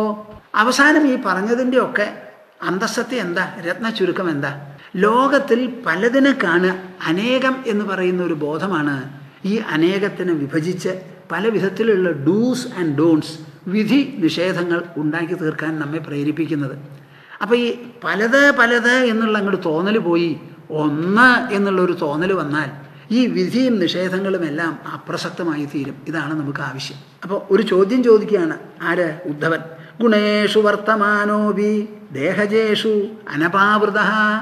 A: അവസാനം ഈ പറഞ്ഞതിൻ്റെ ഒക്കെ അന്തസ്സത്യം എന്താ രത്ന ചുരുക്കം എന്താ ലോകത്തിൽ പലതിനെ കാണുക അനേകം എന്ന് പറയുന്ന ഒരു ബോധമാണ് ഈ അനേകത്തിനെ വിഭജിച്ച് പല വിധത്തിലുള്ള ഡൂസ് ആൻഡ് ഡോൺസ് വിധി നിഷേധങ്ങൾ ഉണ്ടാക്കി തീർക്കാൻ നമ്മെ പ്രേരിപ്പിക്കുന്നത് അപ്പോൾ ഈ പലത് പലത് എന്നുള്ള അങ്ങോട്ട് തോന്നൽ പോയി ഒന്ന് എന്നുള്ളൊരു തോന്നൽ വന്നാൽ ഈ വിധിയും നിഷേധങ്ങളും എല്ലാം അപ്രസക്തമായി തീരും ഇതാണ് നമുക്ക് ആവശ്യം അപ്പോൾ ഒരു ചോദ്യം ചോദിക്കുകയാണ് ആര് ഉദ്ധവൻ ഗുണേഷു വർത്തമാനോപി ദേഹജേഷു അനപാവൃത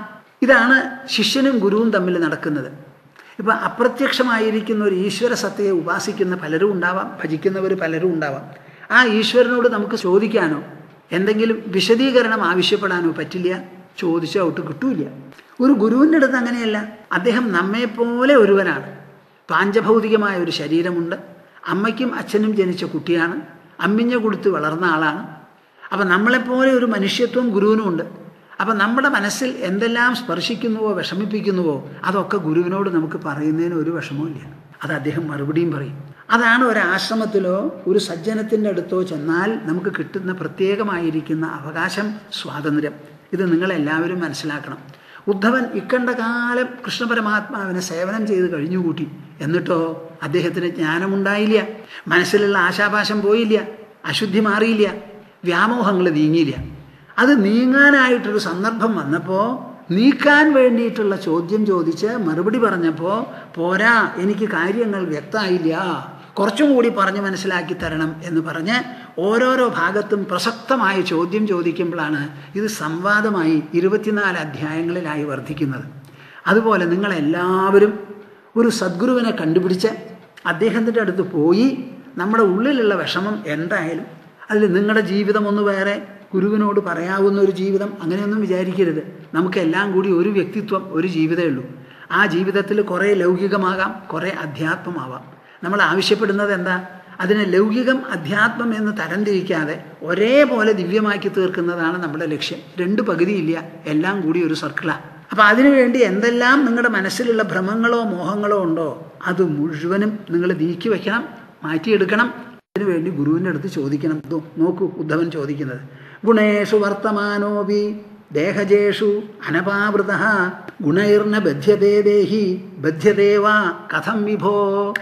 A: ഇതാണ് ശിഷ്യനും ഗുരുവും തമ്മിൽ നടക്കുന്നത് ഇപ്പം അപ്രത്യക്ഷമായിരിക്കുന്ന ഒരു ഈശ്വര സത്യയെ ഉപാസിക്കുന്ന പലരും ഉണ്ടാവാം ഭജിക്കുന്നവർ പലരും ഉണ്ടാവാം ആ ഈശ്വരനോട് നമുക്ക് ചോദിക്കാനോ എന്തെങ്കിലും വിശദീകരണം ആവശ്യപ്പെടാനോ പറ്റില്ല ചോദിച്ചാൽ ഒട്ട് കിട്ടൂല ഒരു ഗുരുവിൻ്റെ അടുത്ത് അങ്ങനെയല്ല അദ്ദേഹം നമ്മെപ്പോലെ ഒരുവനാണ് പാഞ്ചഭൗതികമായ ഒരു ശരീരമുണ്ട് അമ്മയ്ക്കും അച്ഛനും ജനിച്ച കുട്ടിയാണ് അമ്മിഞ്ഞ കൊടുത്ത് വളർന്ന ആളാണ് അപ്പം നമ്മളെപ്പോലെ ഒരു മനുഷ്യത്വം ഗുരുവിനുമുണ്ട് അപ്പം നമ്മുടെ മനസ്സിൽ എന്തെല്ലാം സ്പർശിക്കുന്നുവോ വിഷമിപ്പിക്കുന്നുവോ അതൊക്കെ ഗുരുവിനോട് നമുക്ക് പറയുന്നതിന് ഒരു വിഷമവുമില്ല അത് അദ്ദേഹം മറുപടിയും പറയും അതാണ് ഒരു ആശ്രമത്തിലോ ഒരു സജ്ജനത്തിൻ്റെ അടുത്തോ ചെന്നാൽ നമുക്ക് കിട്ടുന്ന പ്രത്യേകമായിരിക്കുന്ന അവകാശം സ്വാതന്ത്ര്യം ഇത് നിങ്ങളെല്ലാവരും മനസ്സിലാക്കണം ഉദ്ധവൻ ഇക്കണ്ട കാലം കൃഷ്ണപരമാത്മാവിനെ സേവനം ചെയ്ത് കഴിഞ്ഞുകൂട്ടി എന്നിട്ടോ അദ്ദേഹത്തിന് ജ്ഞാനമുണ്ടായില്ല മനസ്സിലുള്ള ആശാപാശം പോയില്ല അശുദ്ധി മാറിയില്ല വ്യാമോഹങ്ങൾ നീങ്ങിയില്ല അത് നീങ്ങാനായിട്ടൊരു സന്ദർഭം വന്നപ്പോൾ നീക്കാൻ വേണ്ടിയിട്ടുള്ള ചോദ്യം ചോദിച്ച് മറുപടി പറഞ്ഞപ്പോൾ പോരാ എനിക്ക് കാര്യങ്ങൾ വ്യക്തമായില്ല കുറച്ചും കൂടി പറഞ്ഞ് മനസ്സിലാക്കി തരണം എന്ന് പറഞ്ഞ് ഓരോരോ ഭാഗത്തും പ്രസക്തമായ ചോദ്യം ചോദിക്കുമ്പോഴാണ് ഇത് സംവാദമായി ഇരുപത്തിനാല് അധ്യായങ്ങളിലായി വർദ്ധിക്കുന്നത് അതുപോലെ നിങ്ങളെല്ലാവരും ഒരു സദ്ഗുരുവിനെ കണ്ടുപിടിച്ച് അദ്ദേഹത്തിൻ്റെ അടുത്ത് പോയി നമ്മുടെ ഉള്ളിലുള്ള വിഷമം എന്തായാലും അതിൽ നിങ്ങളുടെ ജീവിതം ഒന്ന് വേറെ ഗുരുവിനോട് പറയാവുന്ന ഒരു ജീവിതം അങ്ങനെയൊന്നും വിചാരിക്കരുത് നമുക്കെല്ലാം കൂടി ഒരു വ്യക്തിത്വം ഒരു ജീവിതമേ ഉള്ളൂ ആ ജീവിതത്തിൽ കുറേ ലൗകികമാകാം കുറേ അധ്യാത്മമാവാം നമ്മൾ ആവശ്യപ്പെടുന്നത് എന്താ അതിനെ ലൗകികം അധ്യാത്മം എന്ന് തരംതിരിക്കാതെ ഒരേപോലെ ദിവ്യമാക്കി തീർക്കുന്നതാണ് നമ്മുടെ ലക്ഷ്യം രണ്ട് പകുതിയില്ല എല്ലാം കൂടി ഒരു സർക്കിളാണ് അപ്പം അതിനുവേണ്ടി എന്തെല്ലാം നിങ്ങളുടെ മനസ്സിലുള്ള ഭ്രമങ്ങളോ മോഹങ്ങളോ ഉണ്ടോ അത് മുഴുവനും നിങ്ങൾ നീക്കി വയ്ക്കണം മാറ്റിയെടുക്കണം അതിനുവേണ്ടി ഗുരുവിൻ്റെ അടുത്ത് ചോദിക്കണം നോക്കൂ ഉദ്ധവൻ ചോദിക്കുന്നത് ഗുണേഷു വർത്തമാനോപി ദേഹജേഷു അനപാവൃത ഗുണൈർന ബധ്യതേ ദേഹി ബധ്യതേവ കഥം വിഭോ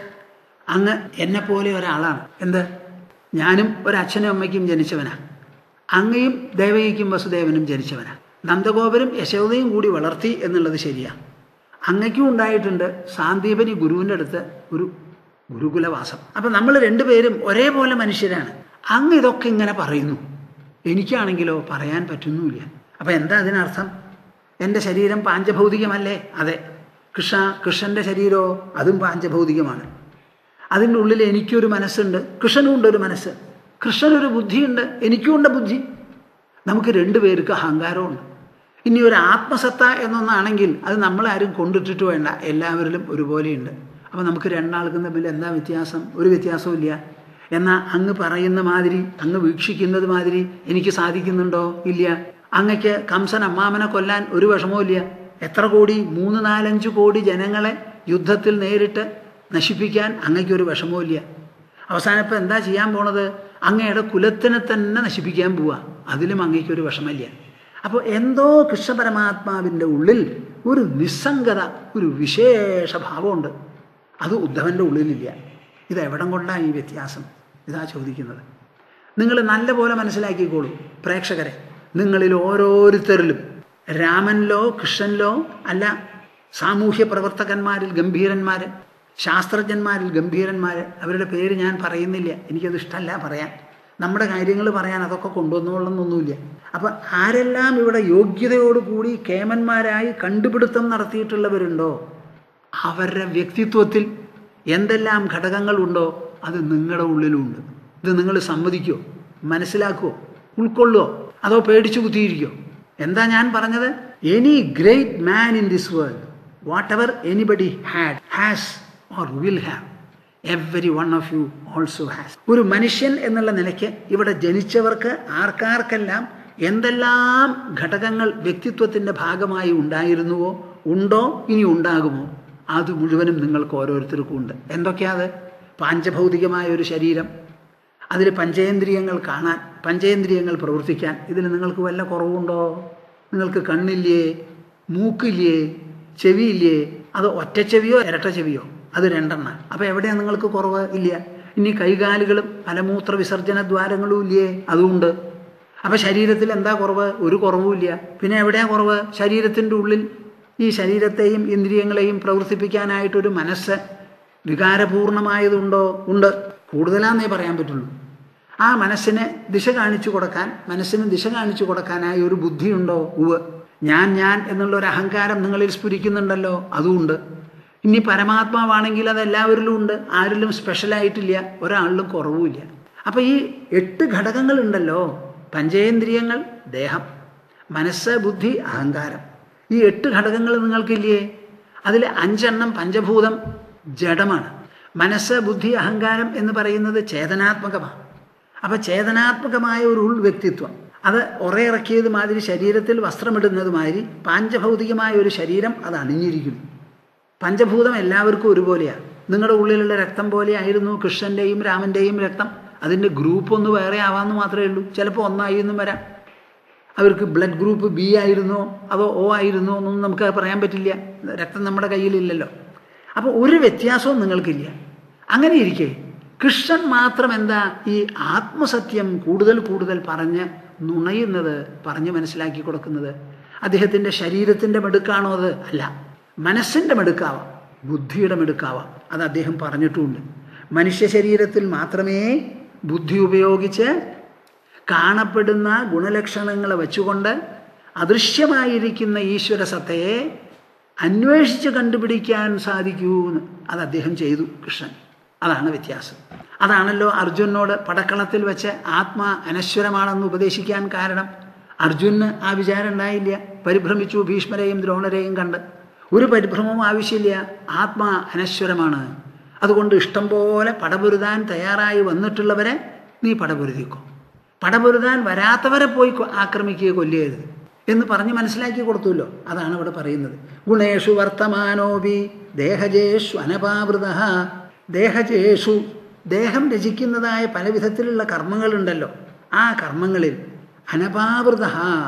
A: അങ്ങ് എന്നെപ്പോലെ ഒരാളാണ് എന്ത് ഞാനും ഒരച്ഛനും അമ്മയ്ക്കും ജനിച്ചവനാണ് അങ്ങയും ദേവകിക്കും വസുദേവനും ജനിച്ചവനാണ് നന്ദഗോപരും യശോദയും കൂടി വളർത്തി എന്നുള്ളത് ശരിയാണ് അങ്ങയ്ക്കും ഉണ്ടായിട്ടുണ്ട് സാന്ദീപനി ഗുരുവിൻ്റെ അടുത്ത് ഒരു ഗുരുകുലവാസം അപ്പം നമ്മൾ രണ്ടുപേരും ഒരേപോലെ മനുഷ്യരാണ് അങ്ങ് ഇതൊക്കെ ഇങ്ങനെ പറയുന്നു എനിക്കാണെങ്കിലോ പറയാൻ പറ്റുന്നുമില്ല അപ്പം എന്താ അതിനർത്ഥം എൻ്റെ ശരീരം പാഞ്ചഭൗതികമല്ലേ അതെ കൃഷ്ണ കൃഷ്ണൻ്റെ ശരീരമോ അതും പാഞ്ചഭൗതികമാണ് അതിൻ്റെ ഉള്ളിൽ എനിക്കൊരു മനസ്സുണ്ട് കൃഷ്ണനും ഉണ്ട് ഒരു മനസ്സ് കൃഷ്ണനൊരു ബുദ്ധിയുണ്ട് എനിക്കും ഉണ്ട് ബുദ്ധി നമുക്ക് രണ്ടുപേർക്ക് അഹങ്കാരമുണ്ട് ഇനി ഒരു ആത്മസത്ത എന്നൊന്നാണെങ്കിൽ അത് നമ്മളാരും കൊണ്ടിട്ടിട്ട് വേണ്ട എല്ലാവരിലും ഒരുപോലെയുണ്ട് അപ്പോൾ നമുക്ക് രണ്ടാൾക്കും തമ്മിൽ എന്താ വ്യത്യാസം ഒരു വ്യത്യാസവും ഇല്ല എന്നാൽ അങ്ങ് പറയുന്ന മാതിരി അങ്ങ് വീക്ഷിക്കുന്നത് മാതിരി എനിക്ക് സാധിക്കുന്നുണ്ടോ ഇല്ല അങ്ങക്ക് കംസൻ അമ്മാമനെ കൊല്ലാൻ ഒരു വിഷമവും ഇല്ല എത്ര കോടി മൂന്ന് നാലഞ്ച് കോടി ജനങ്ങളെ യുദ്ധത്തിൽ നേരിട്ട് നശിപ്പിക്കാൻ അങ്ങയ്ക്കൊരു വിഷമവും ഇല്ല അവസാനം ഇപ്പം എന്താ ചെയ്യാൻ പോണത് അങ്ങയുടെ കുലത്തിനെ തന്നെ നശിപ്പിക്കാൻ പോവുക അതിലും അങ്ങയ്ക്കൊരു വിഷമമില്ല അപ്പോൾ എന്തോ കൃഷ്ണപരമാത്മാവിൻ്റെ ഉള്ളിൽ ഒരു നിസ്സംഗത ഒരു വിശേഷ ഭാവമുണ്ട് അത് ഉദ്ധവൻ്റെ ഉള്ളിലില്ല ഇത് എവിടം കൊണ്ടാണ് ഈ വ്യത്യാസം ഇതാ ചോദിക്കുന്നത് നിങ്ങൾ നല്ലപോലെ മനസ്സിലാക്കിക്കോളൂ പ്രേക്ഷകരെ നിങ്ങളിൽ ഓരോരുത്തരിലും രാമനിലോ കൃഷ്ണനിലോ അല്ല സാമൂഹ്യ പ്രവർത്തകന്മാരിൽ ഗംഭീരന്മാർ ശാസ്ത്രജ്ഞന്മാരിൽ ഗംഭീരന്മാർ അവരുടെ പേര് ഞാൻ പറയുന്നില്ല എനിക്കത് ഇഷ്ടമല്ല പറയാൻ നമ്മുടെ കാര്യങ്ങൾ പറയാൻ അതൊക്കെ കൊണ്ടുവന്നോളണമെന്നൊന്നുമില്ല അപ്പം ആരെല്ലാം ഇവിടെ യോഗ്യതയോടുകൂടി കേമന്മാരായി കണ്ടുപിടുത്തം നടത്തിയിട്ടുള്ളവരുണ്ടോ അവരുടെ വ്യക്തിത്വത്തിൽ എന്തെല്ലാം ഘടകങ്ങളുണ്ടോ അത് നിങ്ങളുടെ ഉള്ളിലുണ്ട് ഇത് നിങ്ങൾ സമ്മതിക്കുമോ മനസ്സിലാക്കുമോ ഉൾക്കൊള്ളുമോ അതോ പേടിച്ചു കുത്തിയിരിക്കോ എന്താ ഞാൻ പറഞ്ഞത് any great man in this world whatever anybody had has or will have every one of you also has ഒരു മനുഷ്യൻ എന്നുള്ള നിലയ്ക്ക് ഇവിടെ ജനിച്ചവർക്ക് ആർക്കാർക്കെല്ലാം എന്തെല്ലാം ഘടകങ്ങൾ വ്യക്തിത്വത്തിൻ്റെ ഭാഗമായി ഉണ്ടായിരുന്നുവോ ഉണ്ടോ ഇനി ഉണ്ടാകുമോ അത് മുഴുവനും നിങ്ങൾക്ക് ഓരോരുത്തർക്കും ഉണ്ട് എന്തൊക്കെയാ അത് പാഞ്ചഭൗതികമായ ഒരു ശരീരം അതിൽ പഞ്ചേന്ദ്രിയങ്ങൾ കാണാൻ പഞ്ചേന്ദ്രിയങ്ങൾ പ്രവർത്തിക്കാൻ ഇതിൽ നിങ്ങൾക്ക് വല്ല കുറവുണ്ടോ നിങ്ങൾക്ക് കണ്ണില്ലേ മൂക്കില്ലേ ചെവിയില്ലേ അത് ഒറ്റ ചെവിയോ ഇരട്ട ചെവിയോ അത് രണ്ടെണ്ണ അപ്പോൾ എവിടെയാണ് നിങ്ങൾക്ക് കുറവ് ഇല്ല ഇനി കൈകാലുകളും മലമൂത്ര വിസർജന ദ്വാരങ്ങളും ഇല്ലേ അതുകൊണ്ട് അപ്പോൾ ശരീരത്തിൽ എന്താ കുറവ് ഒരു കുറവുമില്ല പിന്നെ എവിടെയാ കുറവ് ശരീരത്തിൻ്റെ ഉള്ളിൽ ഈ ശരീരത്തെയും ഇന്ദ്രിയങ്ങളെയും പ്രവർത്തിപ്പിക്കാനായിട്ടൊരു മനസ്സ് വികാരപൂർണമായതുണ്ടോ ഉണ്ട് കൂടുതലാന്നേ പറയാൻ പറ്റുള്ളൂ ആ മനസ്സിനെ ദിശ കാണിച്ചു കൊടുക്കാൻ മനസ്സിന് ദിശ കാണിച്ചു കൊടുക്കാനായി ഒരു ബുദ്ധിയുണ്ടോ ഉവ് ഞാൻ ഞാൻ എന്നുള്ള ഒരു അഹങ്കാരം നിങ്ങളിൽ സ്ഫുരിക്കുന്നുണ്ടല്ലോ അതുമുണ്ട് ഇനി പരമാത്മാവാണെങ്കിൽ അത് എല്ലാവരിലും ഉണ്ട് ആരിലും സ്പെഷ്യലായിട്ടില്ല ഒരാളിലും കുറവുമില്ല അപ്പം ഈ എട്ട് ഘടകങ്ങളുണ്ടല്ലോ പഞ്ചേന്ദ്രിയങ്ങൾ ദേഹം മനസ്സ് ബുദ്ധി അഹങ്കാരം ഈ എട്ട് ഘടകങ്ങൾ നിങ്ങൾക്കില്ലേ അതിൽ അഞ്ചെണ്ണം പഞ്ചഭൂതം ജഡമാണ് മനസ്സ് ബുദ്ധി അഹങ്കാരം എന്ന് പറയുന്നത് ചേതനാത്മകമാണ് അപ്പം ചേതനാത്മകമായ ഒരു ഉൾ വ്യക്തിത്വം അത് ഉറയിറക്കിയത് മാതിരി ശരീരത്തിൽ വസ്ത്രമിടുന്നത് മാതിരി പാഞ്ചഭൗതികമായ ഒരു ശരീരം അത് അണിഞ്ഞിരിക്കുന്നു പഞ്ചഭൂതം എല്ലാവർക്കും ഒരുപോലെയാണ് നിങ്ങളുടെ ഉള്ളിലുള്ള രക്തം പോലെ ആയിരുന്നു കൃഷ്ണൻ്റെയും രാമൻ്റെയും രക്തം അതിൻ്റെ ഗ്രൂപ്പ് ഒന്ന് വേറെ ആവാമെന്ന് മാത്രമേ ഉള്ളൂ ചിലപ്പോൾ ഒന്നായി എന്നും വരാം അവർക്ക് ബ്ലഡ് ഗ്രൂപ്പ് ബി ആയിരുന്നോ അതോ ഒ ആയിരുന്നോ എന്നൊന്നും നമുക്ക് പറയാൻ പറ്റില്ല രക്തം നമ്മുടെ കയ്യിലില്ലല്ലോ അപ്പോൾ ഒരു വ്യത്യാസവും നിങ്ങൾക്കില്ല അങ്ങനെ ഇരിക്കെ കൃഷ്ണൻ മാത്രം എന്താ ഈ ആത്മസത്യം കൂടുതൽ കൂടുതൽ പറഞ്ഞ് നുണയുന്നത് പറഞ്ഞ് മനസ്സിലാക്കി കൊടുക്കുന്നത് അദ്ദേഹത്തിൻ്റെ ശരീരത്തിൻ്റെ മെടുക്കാണോ അത് അല്ല മനസ്സിൻ്റെ മെടുക്കാവാം ബുദ്ധിയുടെ മെടുക്കാവാം അത് അദ്ദേഹം പറഞ്ഞിട്ടുമുണ്ട് മനുഷ്യ ശരീരത്തിൽ മാത്രമേ ബുദ്ധി ഉപയോഗിച്ച് കാണപ്പെടുന്ന ഗുണലക്ഷണങ്ങൾ വെച്ചുകൊണ്ട് അദൃശ്യമായിരിക്കുന്ന ഈശ്വര സത്തയെ അന്വേഷിച്ച് കണ്ടുപിടിക്കാൻ സാധിക്കൂ എന്ന് അത് അദ്ദേഹം ചെയ്തു കൃഷ്ണൻ അതാണ് വ്യത്യാസം അതാണല്ലോ അർജുനോട് പടക്കളത്തിൽ വെച്ച് ആത്മാ അനശ്വരമാണെന്ന് ഉപദേശിക്കാൻ കാരണം അർജുന് ആ വിചാരം ഉണ്ടായില്ല പരിഭ്രമിച്ചു ഭീഷ്മരെയും ദ്രോണരെയും കണ്ട് ഒരു പരിഭ്രമവും ആവശ്യമില്ല ആത്മാ അനശ്വരമാണ് അതുകൊണ്ട് ഇഷ്ടം പോലെ പടപൊരുതാൻ തയ്യാറായി വന്നിട്ടുള്ളവരെ നീ പടപൊരുതിക്കോ പടപൊരുതാൻ വരാത്തവരെ പോയി ആക്രമിക്കുക കൊല്ലിയത് എന്ന് പറഞ്ഞ് മനസ്സിലാക്കി കൊടുത്തുല്ലോ അതാണ് ഇവിടെ പറയുന്നത് ഗുണേഷു വർത്തമാനോപി ദേഹജേഷു അനപാവൃത ദേഹജേഷു ദേഹം രചിക്കുന്നതായ പല വിധത്തിലുള്ള കർമ്മങ്ങളുണ്ടല്ലോ ആ കർമ്മങ്ങളിൽ അനപാവൃത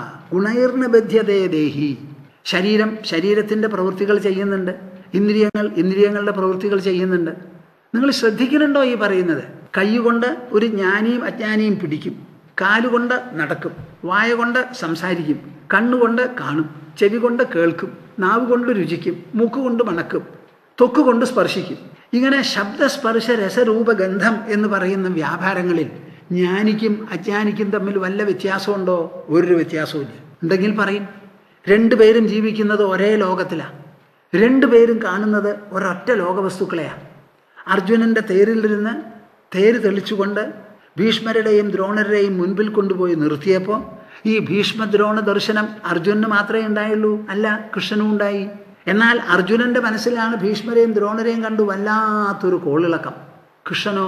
A: ഗുണൈർണ ബധ്യതേ ദേഹി ശരീരം ശരീരത്തിൻ്റെ പ്രവൃത്തികൾ ചെയ്യുന്നുണ്ട് ഇന്ദ്രിയങ്ങൾ ഇന്ദ്രിയങ്ങളുടെ പ്രവൃത്തികൾ ചെയ്യുന്നുണ്ട് നിങ്ങൾ ശ്രദ്ധിക്കുന്നുണ്ടോ ഈ പറയുന്നത് കൈകൊണ്ട് ഒരു ജ്ഞാനിയും അജ്ഞാനിയും പിടിക്കും കാലുകൊണ്ട് നടക്കും വായ കൊണ്ട് സംസാരിക്കും കണ്ണുകൊണ്ട് കാണും ചെവി കൊണ്ട് കേൾക്കും നാവ് കൊണ്ട് രുചിക്കും മൂക്ക് കൊണ്ട് മണക്കും തൊക്ക് കൊണ്ട് സ്പർശിക്കും ഇങ്ങനെ ശബ്ദസ്പർശ രസരൂപ ഗന്ധം എന്ന് പറയുന്ന വ്യാപാരങ്ങളിൽ ജ്ഞാനിക്കും അജ്ഞാനിക്കും തമ്മിൽ വല്ല വ്യത്യാസമുണ്ടോ ഒരു വ്യത്യാസവും ഉണ്ടെങ്കിൽ പറയും രണ്ടുപേരും ജീവിക്കുന്നത് ഒരേ ലോകത്തിലാണ് രണ്ടുപേരും കാണുന്നത് ഒരൊറ്റ ലോകവസ്തുക്കളെയാണ് അർജുനൻ്റെ തേരിലിരുന്ന് തേര് തെളിച്ചുകൊണ്ട് ഭീഷ്മരുടെയും ദ്രോണരുടെയും മുൻപിൽ കൊണ്ടുപോയി നിർത്തിയപ്പോൾ ഈ ഭീഷ്മദ്രോണ ദർശനം അർജുനന് മാത്രമേ ഉണ്ടായുള്ളൂ അല്ല കൃഷ്ണനും ഉണ്ടായി എന്നാൽ അർജുനന്റെ മനസ്സിലാണ് ഭീഷ്മരെയും ദ്രോണരെയും കണ്ടു വല്ലാത്തൊരു കോളിളക്കം കൃഷ്ണനോ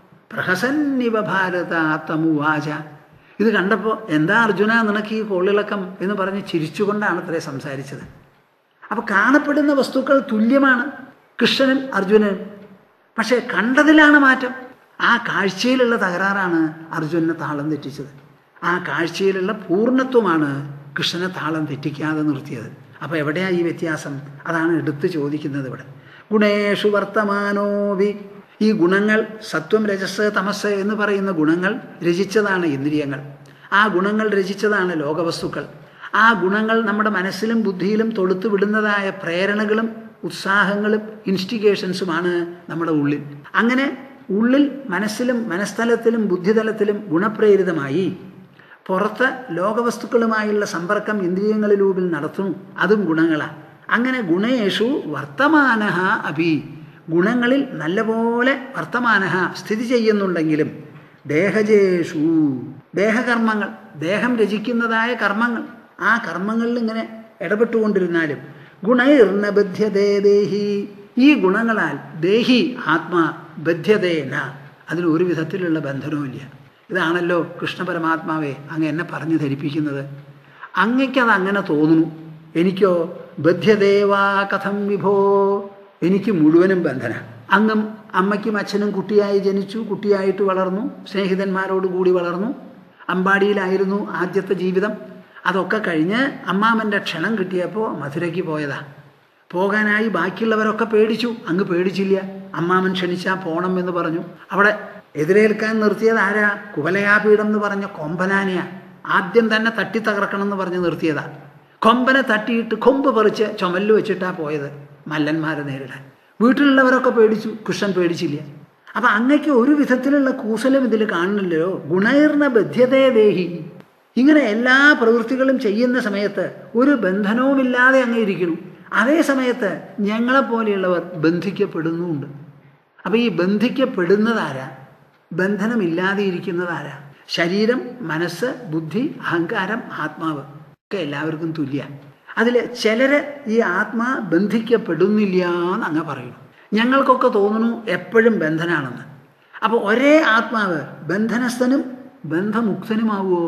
A: പ്രഹസന്നിവ ഭാരത തമുവാച ഇത് കണ്ടപ്പോൾ എന്താ അർജുന നിനക്ക് ഈ കോളിളക്കം എന്ന് പറഞ്ഞ് ചിരിച്ചുകൊണ്ടാണ് അത്രേ സംസാരിച്ചത് അപ്പോൾ കാണപ്പെടുന്ന വസ്തുക്കൾ തുല്യമാണ് കൃഷ്ണനും അർജുനനും പക്ഷേ കണ്ടതിലാണ് മാറ്റം ആ കാഴ്ചയിലുള്ള തകരാറാണ് അർജുനനെ താളം തെറ്റിച്ചത് ആ കാഴ്ചയിലുള്ള പൂർണ്ണത്വമാണ് കൃഷ്ണനെ താളം തെറ്റിക്കാതെ നിർത്തിയത് അപ്പോൾ എവിടെയാ ഈ വ്യത്യാസം അതാണ് എടുത്തു ചോദിക്കുന്നത് ഇവിടെ ഗുണേഷു വർത്തമാനോവി ഈ ഗുണങ്ങൾ സത്വം രജസ് തമസ് എന്ന് പറയുന്ന ഗുണങ്ങൾ രചിച്ചതാണ് ഇന്ദ്രിയങ്ങൾ ആ ഗുണങ്ങൾ രചിച്ചതാണ് ലോകവസ്തുക്കൾ ആ ഗുണങ്ങൾ നമ്മുടെ മനസ്സിലും ബുദ്ധിയിലും തൊടുത്തു വിടുന്നതായ പ്രേരണകളും ഉത്സാഹങ്ങളും ഇൻസ്റ്റിഗേഷൻസുമാണ് നമ്മുടെ ഉള്ളിൽ അങ്ങനെ ഉള്ളിൽ മനസ്സിലും മനസ്ഥലത്തിലും ബുദ്ധിതലത്തിലും ഗുണപ്രേരിതമായി പുറത്ത് ലോകവസ്തുക്കളുമായുള്ള സമ്പർക്കം ഇന്ദ്രിയങ്ങളിലൂപിൽ നടത്തുന്നു അതും ഗുണങ്ങളാണ് അങ്ങനെ ഗുണേഷു വർത്തമാന അഭി ഗുണങ്ങളിൽ നല്ലപോലെ വർത്തമാന സ്ഥിതി ചെയ്യുന്നുണ്ടെങ്കിലും ദേഹജേഷു ദേഹകർമ്മങ്ങൾ ദേഹം രചിക്കുന്നതായ കർമ്മങ്ങൾ ആ കർമ്മങ്ങളിൽ ഇങ്ങനെ ഇടപെട്ടുകൊണ്ടിരുന്നാലും ഗുണൈർന ബധ്യതേ ദേഹി ഈ ഗുണങ്ങളാൽ ദേഹി ആത്മാ ബധ്യതേന അതിന് ഒരു വിധത്തിലുള്ള ബന്ധനവുമില്ല ഇതാണല്ലോ കൃഷ്ണ പരമാത്മാവെ അങ്ങ് എന്നെ പറഞ്ഞു ധരിപ്പിക്കുന്നത് അങ്ങയ്ക്കത് അങ്ങനെ തോന്നുന്നു എനിക്കോ ബധ്യദേവാ കഥം വിഭോ എനിക്ക് മുഴുവനും ബന്ധന അങ്ങും അമ്മയ്ക്കും അച്ഛനും കുട്ടിയായി ജനിച്ചു കുട്ടിയായിട്ട് വളർന്നു സ്നേഹിതന്മാരോട് കൂടി വളർന്നു അമ്പാടിയിലായിരുന്നു ആദ്യത്തെ ജീവിതം അതൊക്കെ കഴിഞ്ഞ് അമ്മാമൻ്റെ ക്ഷണം കിട്ടിയപ്പോൾ മധുരയ്ക്ക് പോയതാ പോകാനായി ബാക്കിയുള്ളവരൊക്കെ പേടിച്ചു അങ്ങ് പേടിച്ചില്ല അമ്മാമൻ ക്ഷണിച്ചാൽ പോണം എന്ന് പറഞ്ഞു അവിടെ എതിരേൽക്കാൻ നിർത്തിയത് ആരാ കുവലയാപീഠം എന്ന് പറഞ്ഞ കൊമ്പനാനെയാ ആദ്യം തന്നെ തട്ടി തകർക്കണം എന്ന് പറഞ്ഞ് നിർത്തിയതാ കൊമ്പനെ തട്ടിയിട്ട് കൊമ്പ് പറിച്ച് ചുമല് വെച്ചിട്ടാ പോയത് മല്ലന്മാരെ നേരിടാൻ വീട്ടിലുള്ളവരൊക്കെ പേടിച്ചു കൃഷ്ണൻ പേടിച്ചില്ല അപ്പൊ അങ്ങക്ക് ഒരു വിധത്തിലുള്ള കൂസലും ഇതിൽ കാണുന്നില്ലല്ലോ ഗുണൈർണ ബധ്യതേ ദേഹി ഇങ്ങനെ എല്ലാ പ്രവൃത്തികളും ചെയ്യുന്ന സമയത്ത് ഒരു ബന്ധനവുമില്ലാതെ അങ്ങ് ഇരിക്കുന്നു അതേ സമയത്ത് ഞങ്ങളെപ്പോലെയുള്ളവർ ബന്ധിക്കപ്പെടുന്നുമുണ്ട് അപ്പൊ ഈ ബന്ധിക്കപ്പെടുന്നതാരാ ബന്ധനമില്ലാതെ ഇരിക്കുന്നതാരാ ശരീരം മനസ്സ് ബുദ്ധി അഹങ്കാരം ആത്മാവ് ഒക്കെ എല്ലാവർക്കും തുല്യ അതിൽ ചിലര് ഈ ആത്മാ ബന്ധിക്കപ്പെടുന്നില്ല എന്ന് അങ്ങ് പറയുന്നു ഞങ്ങൾക്കൊക്കെ തോന്നുന്നു എപ്പോഴും ബന്ധനാണെന്ന് അപ്പോൾ ഒരേ ആത്മാവ് ബന്ധനസ്ഥനും ബന്ധമുക്തനുമാവുമോ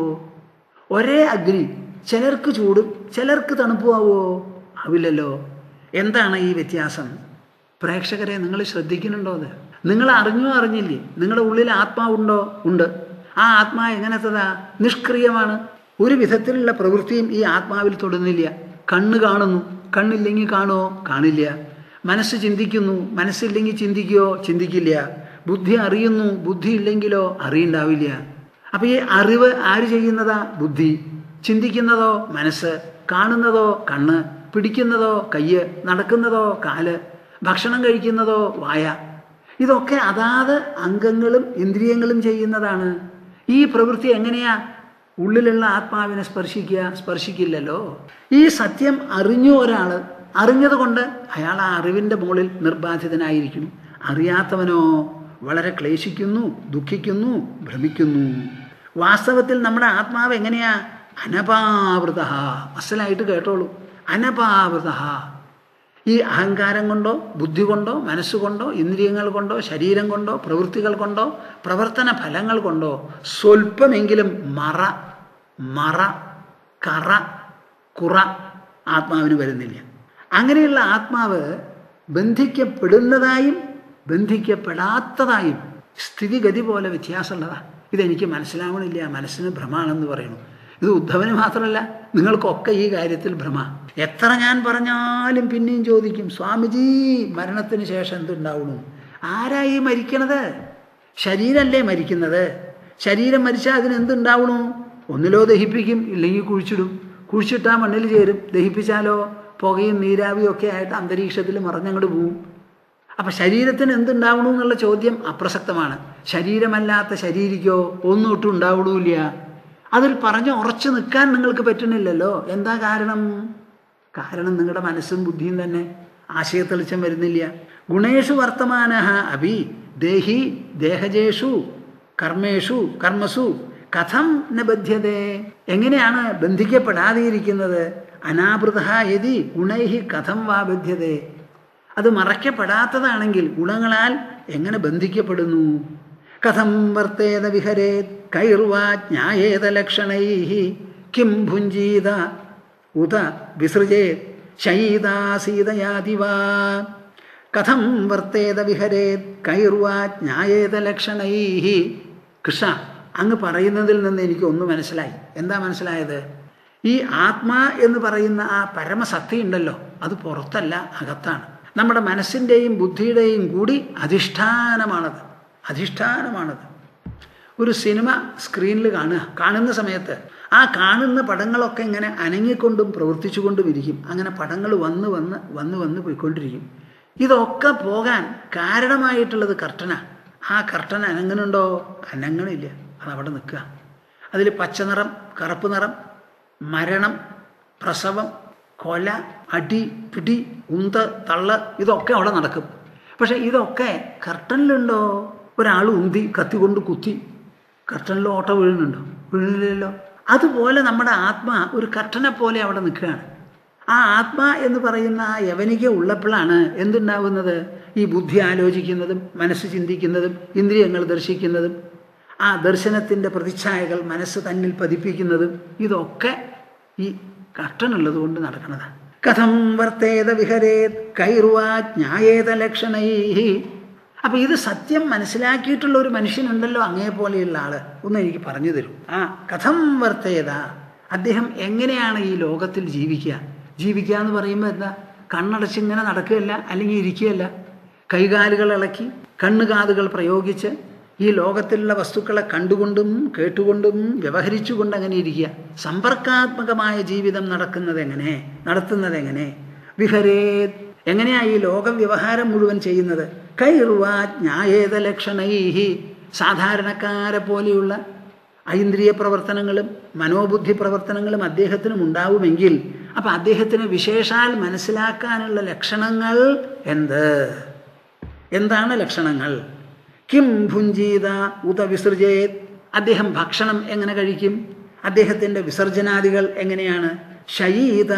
A: ഒരേ അഗ്നി ചിലർക്ക് ചൂടും ചിലർക്ക് തണുപ്പുമാവോ ആവില്ലല്ലോ എന്താണ് ഈ വ്യത്യാസം പ്രേക്ഷകരെ നിങ്ങൾ ശ്രദ്ധിക്കുന്നുണ്ടോ അത് നിങ്ങൾ അറിഞ്ഞോ അറിഞ്ഞില്ലേ നിങ്ങളുടെ ഉള്ളിൽ ആത്മാവുണ്ടോ ഉണ്ട് ആ ആത്മാ എങ്ങനത്തതാ നിഷ്ക്രിയമാണ് ഒരു വിധത്തിലുള്ള പ്രവൃത്തിയും ഈ ആത്മാവിൽ തൊടുന്നില്ല കണ്ണ് കാണുന്നു കണ്ണില്ലെങ്കിൽ കാണുമോ കാണില്ല മനസ്സ് ചിന്തിക്കുന്നു മനസ്സില്ലെങ്കിൽ ചിന്തിക്കുകയോ ചിന്തിക്കില്ല ബുദ്ധി അറിയുന്നു ബുദ്ധി ഇല്ലെങ്കിലോ അറിയുണ്ടാവില്ല അപ്പൊ ഈ അറിവ് ആര് ചെയ്യുന്നതാ ബുദ്ധി ചിന്തിക്കുന്നതോ മനസ്സ് കാണുന്നതോ കണ്ണ് പിടിക്കുന്നതോ കയ്യ് നടക്കുന്നതോ കാല് ഭക്ഷണം കഴിക്കുന്നതോ വായ ഇതൊക്കെ അതാത് അംഗങ്ങളും ഇന്ദ്രിയങ്ങളും ചെയ്യുന്നതാണ് ഈ പ്രവൃത്തി എങ്ങനെയാ ഉള്ളിലുള്ള ആത്മാവിനെ സ്പർശിക്കുക സ്പർശിക്കില്ലല്ലോ ഈ സത്യം അറിഞ്ഞു ഒരാൾ അറിഞ്ഞതുകൊണ്ട് അയാൾ ആ അറിവിൻ്റെ മുകളിൽ നിർബാധിതനായിരിക്കുന്നു അറിയാത്തവനോ വളരെ ക്ലേശിക്കുന്നു ദുഃഖിക്കുന്നു ഭ്രമിക്കുന്നു വാസ്തവത്തിൽ നമ്മുടെ ആത്മാവ് എങ്ങനെയാ അനപാവൃത അസലായിട്ട് കേട്ടോളൂ അനപാവൃത ഈ അഹങ്കാരം കൊണ്ടോ ബുദ്ധി കൊണ്ടോ മനസ്സുകൊണ്ടോ ഇന്ദ്രിയങ്ങൾ കൊണ്ടോ ശരീരം കൊണ്ടോ പ്രവൃത്തികൾ കൊണ്ടോ പ്രവർത്തന ഫലങ്ങൾ കൊണ്ടോ സ്വല്പമെങ്കിലും മറ മറ കറ കുറ ആത്മാവിന് വരുന്നില്ല അങ്ങനെയുള്ള ആത്മാവ് ബന്ധിക്കപ്പെടുന്നതായും ബന്ധിക്കപ്പെടാത്തതായും സ്ഥിതിഗതി പോലെ വ്യത്യാസമുള്ളതാണ് ഇതെനിക്ക് മനസ്സിലാവണില്ല മനസ്സിന് ഭ്രമാണെന്ന് പറയുന്നു ഇത് ഉദ്ധവന് മാത്രമല്ല നിങ്ങൾക്കൊക്കെ ഈ കാര്യത്തിൽ ഭ്രമ എത്ര ഞാൻ പറഞ്ഞാലും പിന്നെയും ചോദിക്കും സ്വാമിജി മരണത്തിന് ശേഷം എന്തുണ്ടാവണു ആരായി മരിക്കണത് ശരീരമല്ലേ മരിക്കുന്നത് ശരീരം മരിച്ചാൽ അതിന് എന്തുണ്ടാവണു ഒന്നിലോ ദഹിപ്പിക്കും ഇല്ലെങ്കിൽ കുഴിച്ചിടും കുഴിച്ചിട്ടാൽ മണ്ണിൽ ചേരും ദഹിപ്പിച്ചാലോ പുകയും നീരാവിയും ഒക്കെ ആയിട്ട് അന്തരീക്ഷത്തിൽ മറഞ്ഞങ്ങോട്ട് പോവും അപ്പം ശരീരത്തിന് എന്തുണ്ടാവണു എന്നുള്ള ചോദ്യം അപ്രസക്തമാണ് ശരീരമല്ലാത്ത ശരീരിക്കോ ഒന്നും ഒട്ടും ഉണ്ടാവണമില്ല അതിൽ പറഞ്ഞ് ഉറച്ചു നിൽക്കാൻ നിങ്ങൾക്ക് പറ്റുന്നില്ലല്ലോ എന്താ കാരണം കാരണം നിങ്ങളുടെ മനസ്സും ബുദ്ധിയും തന്നെ ആശയത്തെളിച്ചം വരുന്നില്ല ഗുണേഷു വർത്തമാന അഭി ദേഹി ദേഹജേഷു കർമ്മേഷു കർമ്മസു കഥം ന ബധ്യതേ എങ്ങനെയാണ് ബന്ധിക്കപ്പെടാതെയിരിക്കുന്നത് അനാവൃത യതി ഗുണൈഹി കഥം വാ ബധ്യതേ അത് മറയ്ക്കപ്പെടാത്തതാണെങ്കിൽ ഗുണങ്ങളാൽ എങ്ങനെ ബന്ധിക്കപ്പെടുന്നു കഥം വർത്തേത വിഹരേത് കൈർവാ ജ്ഞായേത ലക്ഷണൈ കിം ഭുഞ്ജീത ഉത വിസൃജേത് ശയീതാസീതയാതി വാ കഥം വർത്തേത വിഹരേത് കൈർവാ ജ്ഞായേത ലക്ഷണൈ കൃഷ്ണ അങ്ങ് പറയുന്നതിൽ നിന്ന് എനിക്ക് ഒന്ന് മനസ്സിലായി എന്താ മനസ്സിലായത് ഈ ആത്മാ എന്ന് പറയുന്ന ആ പരമസത്ത ഉണ്ടല്ലോ അത് പുറത്തല്ല അകത്താണ് നമ്മുടെ മനസ്സിൻ്റെയും ബുദ്ധിയുടെയും കൂടി അധിഷ്ഠാനമാണത് അധിഷ്ഠാനമാണത് ഒരു സിനിമ സ്ക്രീനിൽ കാണുക കാണുന്ന സമയത്ത് ആ കാണുന്ന പടങ്ങളൊക്കെ ഇങ്ങനെ അനങ്ങിക്കൊണ്ടും പ്രവർത്തിച്ചുകൊണ്ടും ഇരിക്കും അങ്ങനെ പടങ്ങൾ വന്ന് വന്ന് വന്ന് വന്ന് പോയിക്കൊണ്ടിരിക്കും ഇതൊക്കെ പോകാൻ കാരണമായിട്ടുള്ളത് കർട്ടന ആ കർട്ടൻ അനങ്ങനുണ്ടോ അനങ്ങണില്ല അതവിടെ നിൽക്കുക അതിൽ പച്ചനിറം കറുപ്പ് നിറം മരണം പ്രസവം കൊല അടി പിടി ഉന്ത് തള്ള് ഇതൊക്കെ അവിടെ നടക്കും പക്ഷെ ഇതൊക്കെ കർട്ടനിലുണ്ടോ ഒരാൾ ഉന്തി കത്തി കൊണ്ട് കുത്തി കർട്ടനിൽ ഓട്ട വീഴുന്നുണ്ടോ വീഴുന്നില്ലല്ലോ അതുപോലെ നമ്മുടെ ആത്മ ഒരു കർട്ടനെ പോലെ അവിടെ നിൽക്കുകയാണ് ആ ആത്മ എന്ന് പറയുന്ന ആ യവനിക ഉള്ളപ്പോഴാണ് എന്തുണ്ടാവുന്നത് ഈ ബുദ്ധി ആലോചിക്കുന്നതും മനസ്സ് ചിന്തിക്കുന്നതും ഇന്ദ്രിയങ്ങൾ ദർശിക്കുന്നതും ആ ദർശനത്തിൻ്റെ പ്രതിച്ഛായകൾ മനസ്സ് തന്നിൽ പതിപ്പിക്കുന്നതും ഇതൊക്കെ ഈ കട്ടനുള്ളത് കൊണ്ട് നടക്കുന്നതാണ് കഥം വർത്തേത വിഹരേത് കൈറുവാ ജ്ഞായേത ലക്ഷണൈ അപ്പൊ ഇത് സത്യം മനസ്സിലാക്കിയിട്ടുള്ള ഒരു മനുഷ്യനുണ്ടല്ലോ അങ്ങേ പോലെയുള്ള ആള് ഒന്ന് എനിക്ക് പറഞ്ഞു തരൂ ആ കഥം വർത്തേത അദ്ദേഹം എങ്ങനെയാണ് ഈ ലോകത്തിൽ ജീവിക്കുക ജീവിക്കുക എന്ന് പറയുമ്പോൾ എന്താ കണ്ണടച്ച് ഇങ്ങനെ നടക്കുകയല്ല അല്ലെങ്കിൽ ഇരിക്കുകയല്ല കൈകാലുകൾ ഇളക്കി കണ്ണുകാതുകൾ പ്രയോഗിച്ച് ഈ ലോകത്തിലുള്ള വസ്തുക്കളെ കണ്ടുകൊണ്ടും കേട്ടുകൊണ്ടും വ്യവഹരിച്ചുകൊണ്ട് അങ്ങനെ ഇരിക്കുക സമ്പർക്കാത്മകമായ ജീവിതം നടക്കുന്നത് എങ്ങനെ നടത്തുന്നത് എങ്ങനെ വിഹരേ എങ്ങനെയാ ഈ ലോക വ്യവഹാരം മുഴുവൻ ചെയ്യുന്നത് കൈറുവ ന്യായേത ലക്ഷണൈഹി സാധാരണക്കാരെ പോലെയുള്ള ഐന്ദ്രിയ പ്രവർത്തനങ്ങളും മനോബുദ്ധി പ്രവർത്തനങ്ങളും അദ്ദേഹത്തിനും ഉണ്ടാവുമെങ്കിൽ അപ്പം അദ്ദേഹത്തിന് വിശേഷാൽ മനസ്സിലാക്കാനുള്ള ലക്ഷണങ്ങൾ എന്ത് എന്താണ് ലക്ഷണങ്ങൾ കിം ഭുഞ്ചീത ഉത വിസർജേത് അദ്ദേഹം ഭക്ഷണം എങ്ങനെ കഴിക്കും അദ്ദേഹത്തിൻ്റെ വിസർജനാദികൾ എങ്ങനെയാണ് ശയീത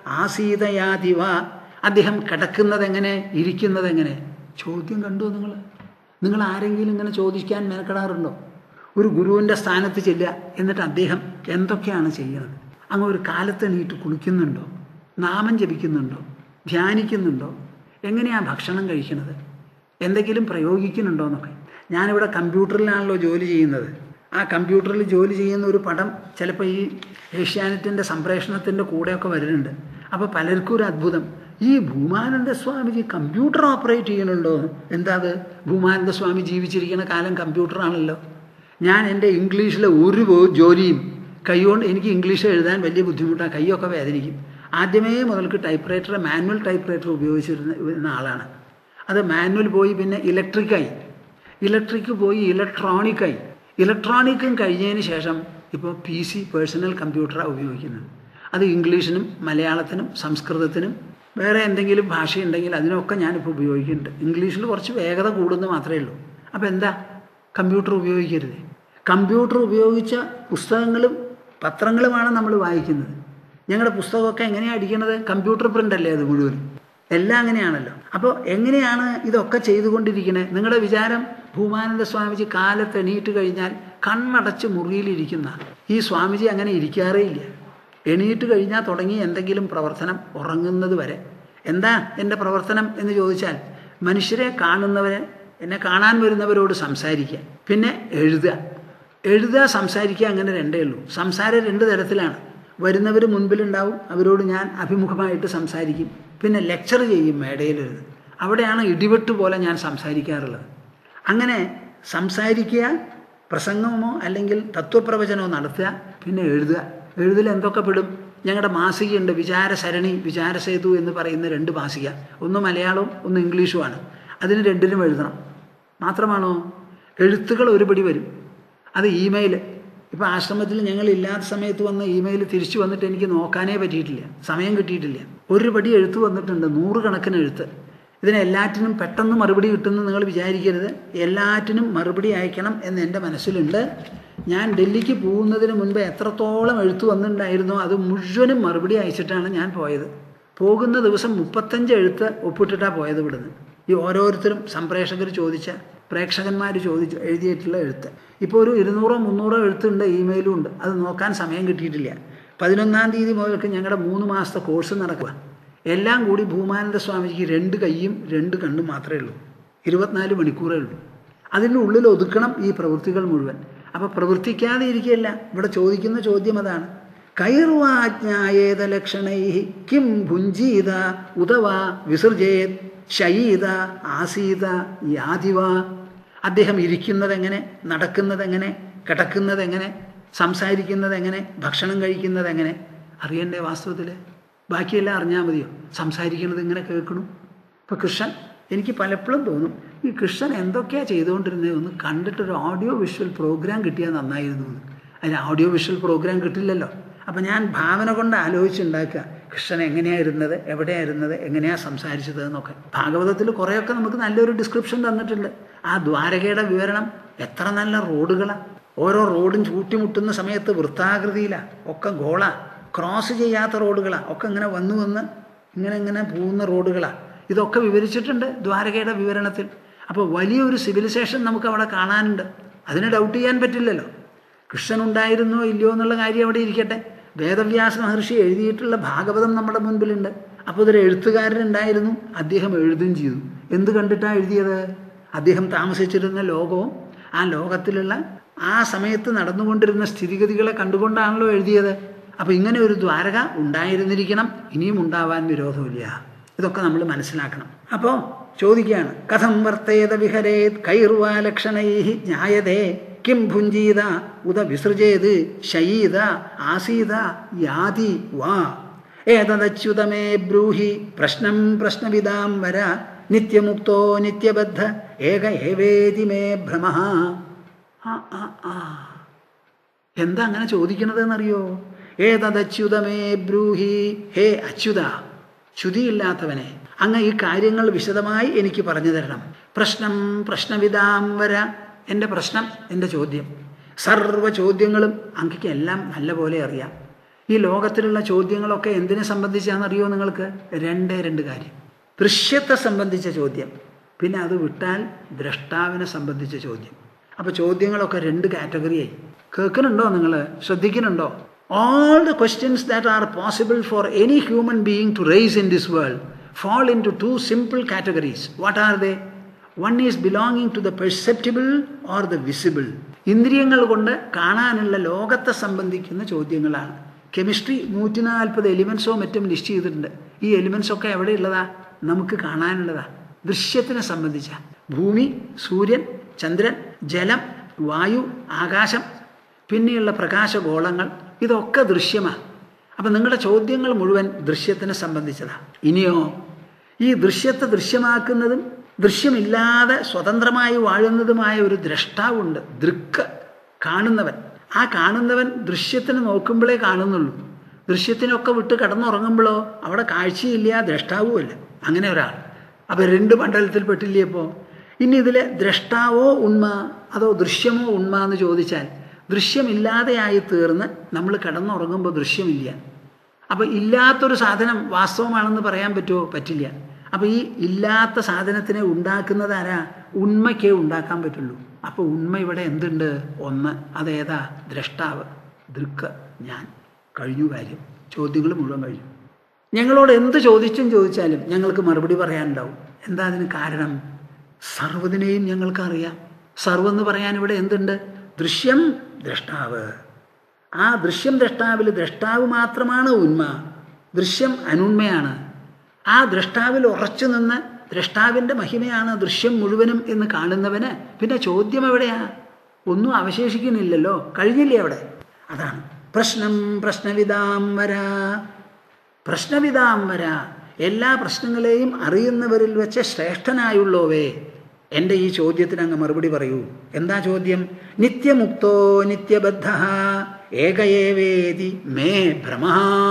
A: ആസീതയാതിവ അദ്ദേഹം കിടക്കുന്നത് എങ്ങനെ ഇരിക്കുന്നത് എങ്ങനെ ചോദ്യം കണ്ടു നിങ്ങൾ നിങ്ങൾ ആരെങ്കിലും ഇങ്ങനെ ചോദിക്കാൻ മെനക്കെടാറുണ്ടോ ഒരു ഗുരുവിൻ്റെ സ്ഥാനത്ത് ചെല്ലുക എന്നിട്ട് അദ്ദേഹം എന്തൊക്കെയാണ് ചെയ്യുന്നത് അങ്ങ് ഒരു കാലത്ത് എണീറ്റ് കുളിക്കുന്നുണ്ടോ നാമം ജപിക്കുന്നുണ്ടോ ധ്യാനിക്കുന്നുണ്ടോ എങ്ങനെയാണ് ഭക്ഷണം കഴിക്കുന്നത് എന്തെങ്കിലും പ്രയോഗിക്കുന്നുണ്ടോ എന്നൊക്കെ ഞാനിവിടെ കമ്പ്യൂട്ടറിലാണല്ലോ ജോലി ചെയ്യുന്നത് ആ കമ്പ്യൂട്ടറിൽ ജോലി ചെയ്യുന്ന ഒരു പടം ചിലപ്പോൾ ഈ ഏഷ്യാനെറ്റിൻ്റെ സംപ്രേഷണത്തിൻ്റെ കൂടെയൊക്കെ വരുന്നുണ്ട് അപ്പോൾ പലർക്കും ഒരു അത്ഭുതം ഈ ഭൂമാനന്ദ സ്വാമിജി കമ്പ്യൂട്ടർ ഓപ്പറേറ്റ് ചെയ്യുന്നുണ്ടോ എന്താ അത് ഭൂമാനന്ദ സ്വാമി ജീവിച്ചിരിക്കുന്ന കാലം കമ്പ്യൂട്ടറാണല്ലോ ഞാൻ എൻ്റെ ഇംഗ്ലീഷിലെ ഒരു ജോലിയും കൈകൊണ്ട് എനിക്ക് ഇംഗ്ലീഷ് എഴുതാൻ വലിയ ബുദ്ധിമുട്ടാണ് കൈയൊക്കെ വേദനിക്കും ആദ്യമേ മുതൽക്ക് typewriter manual typewriter ഉപയോഗിച്ചിരുന്ന ആളാണ് അത് മാനുവൽ പോയി പിന്നെ ഇലക്ട്രിക്കായി ഇലക്ട്രിക് പോയി ഇലക്ട്രോണിക്കായി ഇലക്ട്രോണിക്കും കഴിഞ്ഞതിന് ശേഷം ഇപ്പോൾ പി സി പേഴ്സണൽ കമ്പ്യൂട്ടറാണ് ഉപയോഗിക്കുന്നത് അത് ഇംഗ്ലീഷിനും മലയാളത്തിനും സംസ്കൃതത്തിനും വേറെ എന്തെങ്കിലും ഭാഷയുണ്ടെങ്കിൽ അതിനൊക്കെ ഞാനിപ്പോൾ ഉപയോഗിക്കുന്നുണ്ട് ഇംഗ്ലീഷിൽ കുറച്ച് വേഗത കൂടുന്നത് മാത്രമേ ഉള്ളൂ അപ്പോൾ എന്താ കമ്പ്യൂട്ടർ ഉപയോഗിക്കരുത് കമ്പ്യൂട്ടർ ഉപയോഗിച്ച പുസ്തകങ്ങളും പത്രങ്ങളുമാണ് നമ്മൾ വായിക്കുന്നത് ഞങ്ങളുടെ പുസ്തകമൊക്കെ എങ്ങനെയാണ് അടിക്കുന്നത് കമ്പ്യൂട്ടർ പ്രിൻ്റ് അല്ലേ അത് മുഴുവൻ എല്ലാം അങ്ങനെയാണല്ലോ അപ്പോൾ എങ്ങനെയാണ് ഇതൊക്കെ ചെയ്തുകൊണ്ടിരിക്കുന്നത് നിങ്ങളുടെ വിചാരം ഭൂമാനന്ദ സ്വാമിജി കാലത്ത് എണീറ്റ് കഴിഞ്ഞാൽ കണ്ണടച്ച് മുറിയിലിരിക്കുന്ന ഈ സ്വാമിജി അങ്ങനെ ഇരിക്കാറേ ഇല്ല എണീറ്റ് കഴിഞ്ഞാൽ തുടങ്ങി എന്തെങ്കിലും പ്രവർത്തനം ഉറങ്ങുന്നത് വരെ എന്താ എൻ്റെ പ്രവർത്തനം എന്ന് ചോദിച്ചാൽ മനുഷ്യരെ കാണുന്നവരെ എന്നെ കാണാൻ വരുന്നവരോട് സംസാരിക്കുക പിന്നെ എഴുതുക എഴുതുക സംസാരിക്കുക അങ്ങനെ രണ്ടേ ഉള്ളൂ സംസാരം രണ്ട് തരത്തിലാണ് വരുന്നവർ മുൻപിലുണ്ടാവും അവരോട് ഞാൻ അഭിമുഖമായിട്ട് സംസാരിക്കും പിന്നെ ലെക്ചർ ചെയ്യും മേടയിലിരുന്ന് അവിടെയാണ് ഇടിവെട്ട് പോലെ ഞാൻ സംസാരിക്കാറുള്ളത് അങ്ങനെ സംസാരിക്കുക പ്രസംഗമോ അല്ലെങ്കിൽ തത്വപ്രവചനമോ നടത്തുക പിന്നെ എഴുതുക എഴുതിൽ എന്തൊക്കെ പെടും ഞങ്ങളുടെ മാസികയുണ്ട് വിചാരസരണി വിചാരസേതു എന്ന് പറയുന്ന രണ്ട് മാസിക ഒന്ന് മലയാളവും ഒന്ന് ഇംഗ്ലീഷുമാണ് അതിന് രണ്ടിനും എഴുതണം മാത്രമാണോ എഴുത്തുകൾ ഒരുപടി വരും അത് ഇമെയിൽ ഇപ്പോൾ ആശ്രമത്തിൽ ഞങ്ങൾ ഇല്ലാത്ത സമയത്ത് വന്ന ഇമെയിൽ തിരിച്ചു വന്നിട്ട് എനിക്ക് നോക്കാനേ പറ്റിയിട്ടില്ല സമയം കിട്ടിയിട്ടില്ല ഒരു പടി എഴുത്ത് വന്നിട്ടുണ്ട് നൂറുകണക്കിന് എഴുത്ത് ഇതിന് എല്ലാറ്റിനും പെട്ടെന്ന് മറുപടി കിട്ടുമെന്ന് നിങ്ങൾ വിചാരിക്കരുത് എല്ലാറ്റിനും മറുപടി അയക്കണം എന്ന് എൻ്റെ മനസ്സിലുണ്ട് ഞാൻ ഡൽഹിക്ക് പോകുന്നതിന് മുൻപ് എത്രത്തോളം എഴുത്ത് വന്നിട്ടുണ്ടായിരുന്നോ അത് മുഴുവനും മറുപടി അയച്ചിട്ടാണ് ഞാൻ പോയത് പോകുന്ന ദിവസം മുപ്പത്തഞ്ച് എഴുത്ത് ഒപ്പിട്ടിട്ടാണ് പോയത് ഇവിടുന്ന് ഈ ഓരോരുത്തരും സംപ്രേഷകർ ചോദിച്ച പ്രേക്ഷകന്മാർ ചോദിച്ച് എഴുതിയിട്ടുള്ള എഴുത്ത് ഇപ്പോൾ ഒരു ഇരുന്നൂറോ മുന്നൂറോ എഴുത്തുണ്ട് ഇമെയിലും ഉണ്ട് അത് നോക്കാൻ സമയം കിട്ടിയിട്ടില്ല പതിനൊന്നാം തീയതി മുതൽക്ക് ഞങ്ങളുടെ മൂന്ന് മാസത്തെ കോഴ്സ് നടക്കുക എല്ലാം കൂടി ഭൂമാനന്ദ സ്വാമിജിക്ക് രണ്ട് കൈയും രണ്ട് കണ്ണും മാത്രമേ ഉള്ളൂ ഇരുപത്തിനാല് മണിക്കൂറേ ഉള്ളൂ അതിൻ്റെ ഉള്ളിൽ ഒതുക്കണം ഈ പ്രവൃത്തികൾ മുഴുവൻ അപ്പോൾ പ്രവർത്തിക്കാതെ ഇരിക്കുകയല്ല ഇവിടെ ചോദിക്കുന്ന ചോദ്യം അതാണ് കൈർവാജ്ഞായേത ലക്ഷണൈ കിം ഭുഞ്ചീത ഉദവാ വിസർജേത് ശയീത ആസീത യാതിവ അദ്ദേഹം ഇരിക്കുന്നതെങ്ങനെ നടക്കുന്നതെങ്ങനെ കിടക്കുന്നതെങ്ങനെ സംസാരിക്കുന്നതെങ്ങനെ ഭക്ഷണം കഴിക്കുന്നതെങ്ങനെ അറിയണ്ടേ വാസ്തവത്തിൽ ബാക്കിയെല്ലാം അറിഞ്ഞാൽ മതിയോ സംസാരിക്കുന്നത് ഇങ്ങനെ കേൾക്കണു ഇപ്പോൾ കൃഷ്ണൻ എനിക്ക് പലപ്പോഴും തോന്നും ഈ കൃഷ്ണൻ എന്തൊക്കെയാണ് ചെയ്തുകൊണ്ടിരുന്നത് ഒന്ന് കണ്ടിട്ടൊരു ഓഡിയോ വിഷ്വൽ പ്രോഗ്രാം കിട്ടിയാൽ നന്നായിരുന്നു എന്ന് അതിന് ഓഡിയോ വിഷ്വൽ പ്രോഗ്രാം കിട്ടില്ലല്ലോ അപ്പം ഞാൻ ഭാവന കൊണ്ട് ആലോചിച്ചുണ്ടാക്കുക കൃഷ്ണൻ എങ്ങനെയായിരുന്നത് എവിടെയായിരുന്നത് എങ്ങനെയാണ് സംസാരിച്ചത് എന്നൊക്കെ ഭാഗവതത്തിൽ കുറേയൊക്കെ നമുക്ക് നല്ലൊരു ഡിസ്ക്രിപ്ഷൻ തന്നിട്ടുണ്ട് ആ ദ്വാരകയുടെ വിവരണം എത്ര നല്ല റോഡുകളാണ് ഓരോ റോഡും ചൂട്ടിമുട്ടുന്ന സമയത്ത് വൃത്താകൃതിയിലാണ് ഒക്കെ ഗോള ക്രോസ് ചെയ്യാത്ത റോഡുകളാണ് ഒക്കെ ഇങ്ങനെ വന്നു വന്ന് ഇങ്ങനെ ഇങ്ങനെ പോകുന്ന റോഡുകളാണ് ഇതൊക്കെ വിവരിച്ചിട്ടുണ്ട് ദ്വാരകയുടെ വിവരണത്തിൽ അപ്പോൾ വലിയൊരു സിവിലൈസേഷൻ നമുക്ക് അവിടെ കാണാനുണ്ട് അതിന് ഡൗട്ട് ചെയ്യാൻ പറ്റില്ലല്ലോ കൃഷ്ണൻ ഉണ്ടായിരുന്നോ ഇല്ലയോ എന്നുള്ള കാര്യം അവിടെ ഇരിക്കട്ടെ വേദവ്യാസ മഹർഷി എഴുതിയിട്ടുള്ള ഭാഗവതം നമ്മുടെ മുൻപിലുണ്ട് അപ്പോൾ ഇതൊരു എഴുത്തുകാരനുണ്ടായിരുന്നു അദ്ദേഹം എഴുതുകയും ചെയ്തു എന്ത് കണ്ടിട്ടാണ് എഴുതിയത് അദ്ദേഹം താമസിച്ചിരുന്ന ലോകവും ആ ലോകത്തിലുള്ള ആ സമയത്ത് നടന്നുകൊണ്ടിരുന്ന സ്ഥിതിഗതികളെ കണ്ടുകൊണ്ടാണല്ലോ എഴുതിയത് അപ്പോൾ ഇങ്ങനെ ഒരു ദ്വാരക ഉണ്ടായിരുന്നിരിക്കണം ഇനിയും ഉണ്ടാവാൻ വിരോധമില്ല ഇതൊക്കെ നമ്മൾ മനസ്സിലാക്കണം അപ്പോൾ ചോദിക്കുകയാണ് കഥം വർത്തേത വിഹരേത് കൈർവാലക്ഷണൈ ജ്ഞായതേ കിം ഭുഞ്ചീത ഉദ വിസൃജേത് ശയീത ആസീത യാതി വാ ഏതദച്യുതമേ ബ്രൂഹി പ്രശ്നം പ്രശ്നവിദാം വര നിത്യമുക്തോ നിത്യബദ്ധ ഏക ഏവേതി മേ ഭ്രമ ആ ആ ആ എന്താ അങ്ങനെ ചോദിക്കണത് എന്നറിയോ ഏതദച്യുതമേ ബ്രൂഹി ഹേ അച്യുത ച്യുതിയില്ലാത്തവനെ അങ്ങ് ഈ കാര്യങ്ങൾ വിശദമായി എനിക്ക് പറഞ്ഞു തരണം പ്രശ്നം പ്രശ്നവിധാം വര എൻ്റെ പ്രശ്നം എൻ്റെ ചോദ്യം സർവ്വ ചോദ്യങ്ങളും അങ്ങക്ക് എല്ലാം നല്ലപോലെ അറിയാം ഈ ലോകത്തിലുള്ള ചോദ്യങ്ങളൊക്കെ എന്തിനെ സംബന്ധിച്ചാണെന്നറിയോ നിങ്ങൾക്ക് രണ്ടേ രണ്ട് കാര്യം ദൃശ്യത്തെ സംബന്ധിച്ച ചോദ്യം പിന്നെ അത് വിട്ടാൽ ദ്രഷ്ടാവിനെ സംബന്ധിച്ച ചോദ്യം അപ്പോൾ ചോദ്യങ്ങളൊക്കെ രണ്ട് കാറ്റഗറിയായി കേൾക്കുന്നുണ്ടോ നിങ്ങൾ ശ്രദ്ധിക്കുന്നുണ്ടോ all the questions that are possible for any human being to raise in this world fall into two simple categories. What are they? One is belonging to the perceptible or the visible. ഇന്ദ്രിയങ്ങൾ കൊണ്ട് കാണാനുള്ള ലോകത്തെ സംബന്ധിക്കുന്ന ചോദ്യങ്ങളാണ് chemistry നൂറ്റി നാൽപ്പത് എലിമെൻസോ മറ്റും list ചെയ്തിട്ടുണ്ട് ഈ എലിമെൻസ് ഒക്കെ എവിടെയുള്ളതാ നമുക്ക് കാണാനുള്ളതാ ദൃശ്യത്തിനെ സംബന്ധിച്ച ഭൂമി സൂര്യൻ ചന്ദ്രൻ ജലം വായു ആകാശം പിന്നെയുള്ള പ്രകാശഗോളങ്ങൾ ഇതൊക്കെ ദൃശ്യമാണ് അപ്പം നിങ്ങളുടെ ചോദ്യങ്ങൾ മുഴുവൻ ദൃശ്യത്തിനെ സംബന്ധിച്ചതാണ് ഇനിയോ ഈ ദൃശ്യത്തെ ദൃശ്യമാക്കുന്നതും ദൃശ്യമില്ലാതെ സ്വതന്ത്രമായി വാഴുന്നതുമായ ഒരു ദ്രഷ്ടാവുണ്ട് ദൃക്ക് കാണുന്നവൻ ആ കാണുന്നവൻ ദൃശ്യത്തിന് നോക്കുമ്പോഴേ കാണുന്നുള്ളൂ ദൃശ്യത്തിനൊക്കെ വിട്ട് കിടന്നുറങ്ങുമ്പോഴോ അവിടെ കാഴ്ചയില്ല ദ്രഷ്ടാവുമല്ല അങ്ങനെ ഒരാൾ അപ്പം രണ്ട് മണ്ഡലത്തിൽ പെട്ടില്ലേ ഇപ്പോൾ ഇനി ഇതിൽ ദ്രഷ്ടാവോ ഉണ്മ അതോ ദൃശ്യമോ ഉണ്മ എന്ന് ചോദിച്ചാൽ ദൃശ്യമില്ലാതെയായി തീർന്ന് നമ്മൾ കിടന്നുറങ്ങുമ്പോൾ ദൃശ്യമില്ല അപ്പോൾ ഇല്ലാത്തൊരു സാധനം വാസ്തവമാണെന്ന് പറയാൻ പറ്റുമോ പറ്റില്ല അപ്പോൾ ഈ ഇല്ലാത്ത സാധനത്തിനെ ഉണ്ടാക്കുന്നത് ആരാ ഉണ്മയ്ക്കേ ഉണ്ടാക്കാൻ പറ്റുള്ളൂ അപ്പോൾ ഉണ്മ ഇവിടെ എന്തുണ്ട് ഒന്ന് അതേതാ ദ്രഷ്ടാവ് ദൃക്ക് ഞാൻ കഴിഞ്ഞു കാര്യം ചോദ്യങ്ങൾ മുഴുവൻ കഴിഞ്ഞു ഞങ്ങളോട് എന്ത് ചോദിച്ചും ചോദിച്ചാലും ഞങ്ങൾക്ക് മറുപടി പറയാനുണ്ടാവും എന്താ അതിന് കാരണം സർവ്വതിനെയും ഞങ്ങൾക്കറിയാം സർവെന്ന് പറയാൻ ഇവിടെ എന്തുണ്ട് ദൃശ്യം ദ്രഷ്ടാവ് ആ ദൃശ്യം ദ്രഷ്ടാവിൽ ദ്രഷ്ടാവ് മാത്രമാണ് ഉന്മ ദൃശ്യം അനുന്മയാണ് ആ ദ്രഷ്ടാവിൽ ഉറച്ചു നിന്ന് ദ്രഷ്ടാവിൻ്റെ മഹിമയാണ് ദൃശ്യം മുഴുവനും എന്ന് കാണുന്നവന് പിന്നെ ചോദ്യം എവിടെയാ ഒന്നും അവശേഷിക്കുന്നില്ലല്ലോ കഴിഞ്ഞില്ലേ അവിടെ അതാണ് പ്രശ്നം പ്രശ്നവിതാം വരാ പ്രശ്നവിതാം വരാ എല്ലാ പ്രശ്നങ്ങളെയും അറിയുന്നവരിൽ വെച്ച് ശ്രേഷ്ഠനായുള്ളോവേ എൻ്റെ ഈ ചോദ്യത്തിന് അങ്ങ് മറുപടി പറയൂ എന്താ ചോദ്യം നിത്യമുക്തോ നിത്യബദ്ധ ഏകയേവേദി മേ ഭ്രമ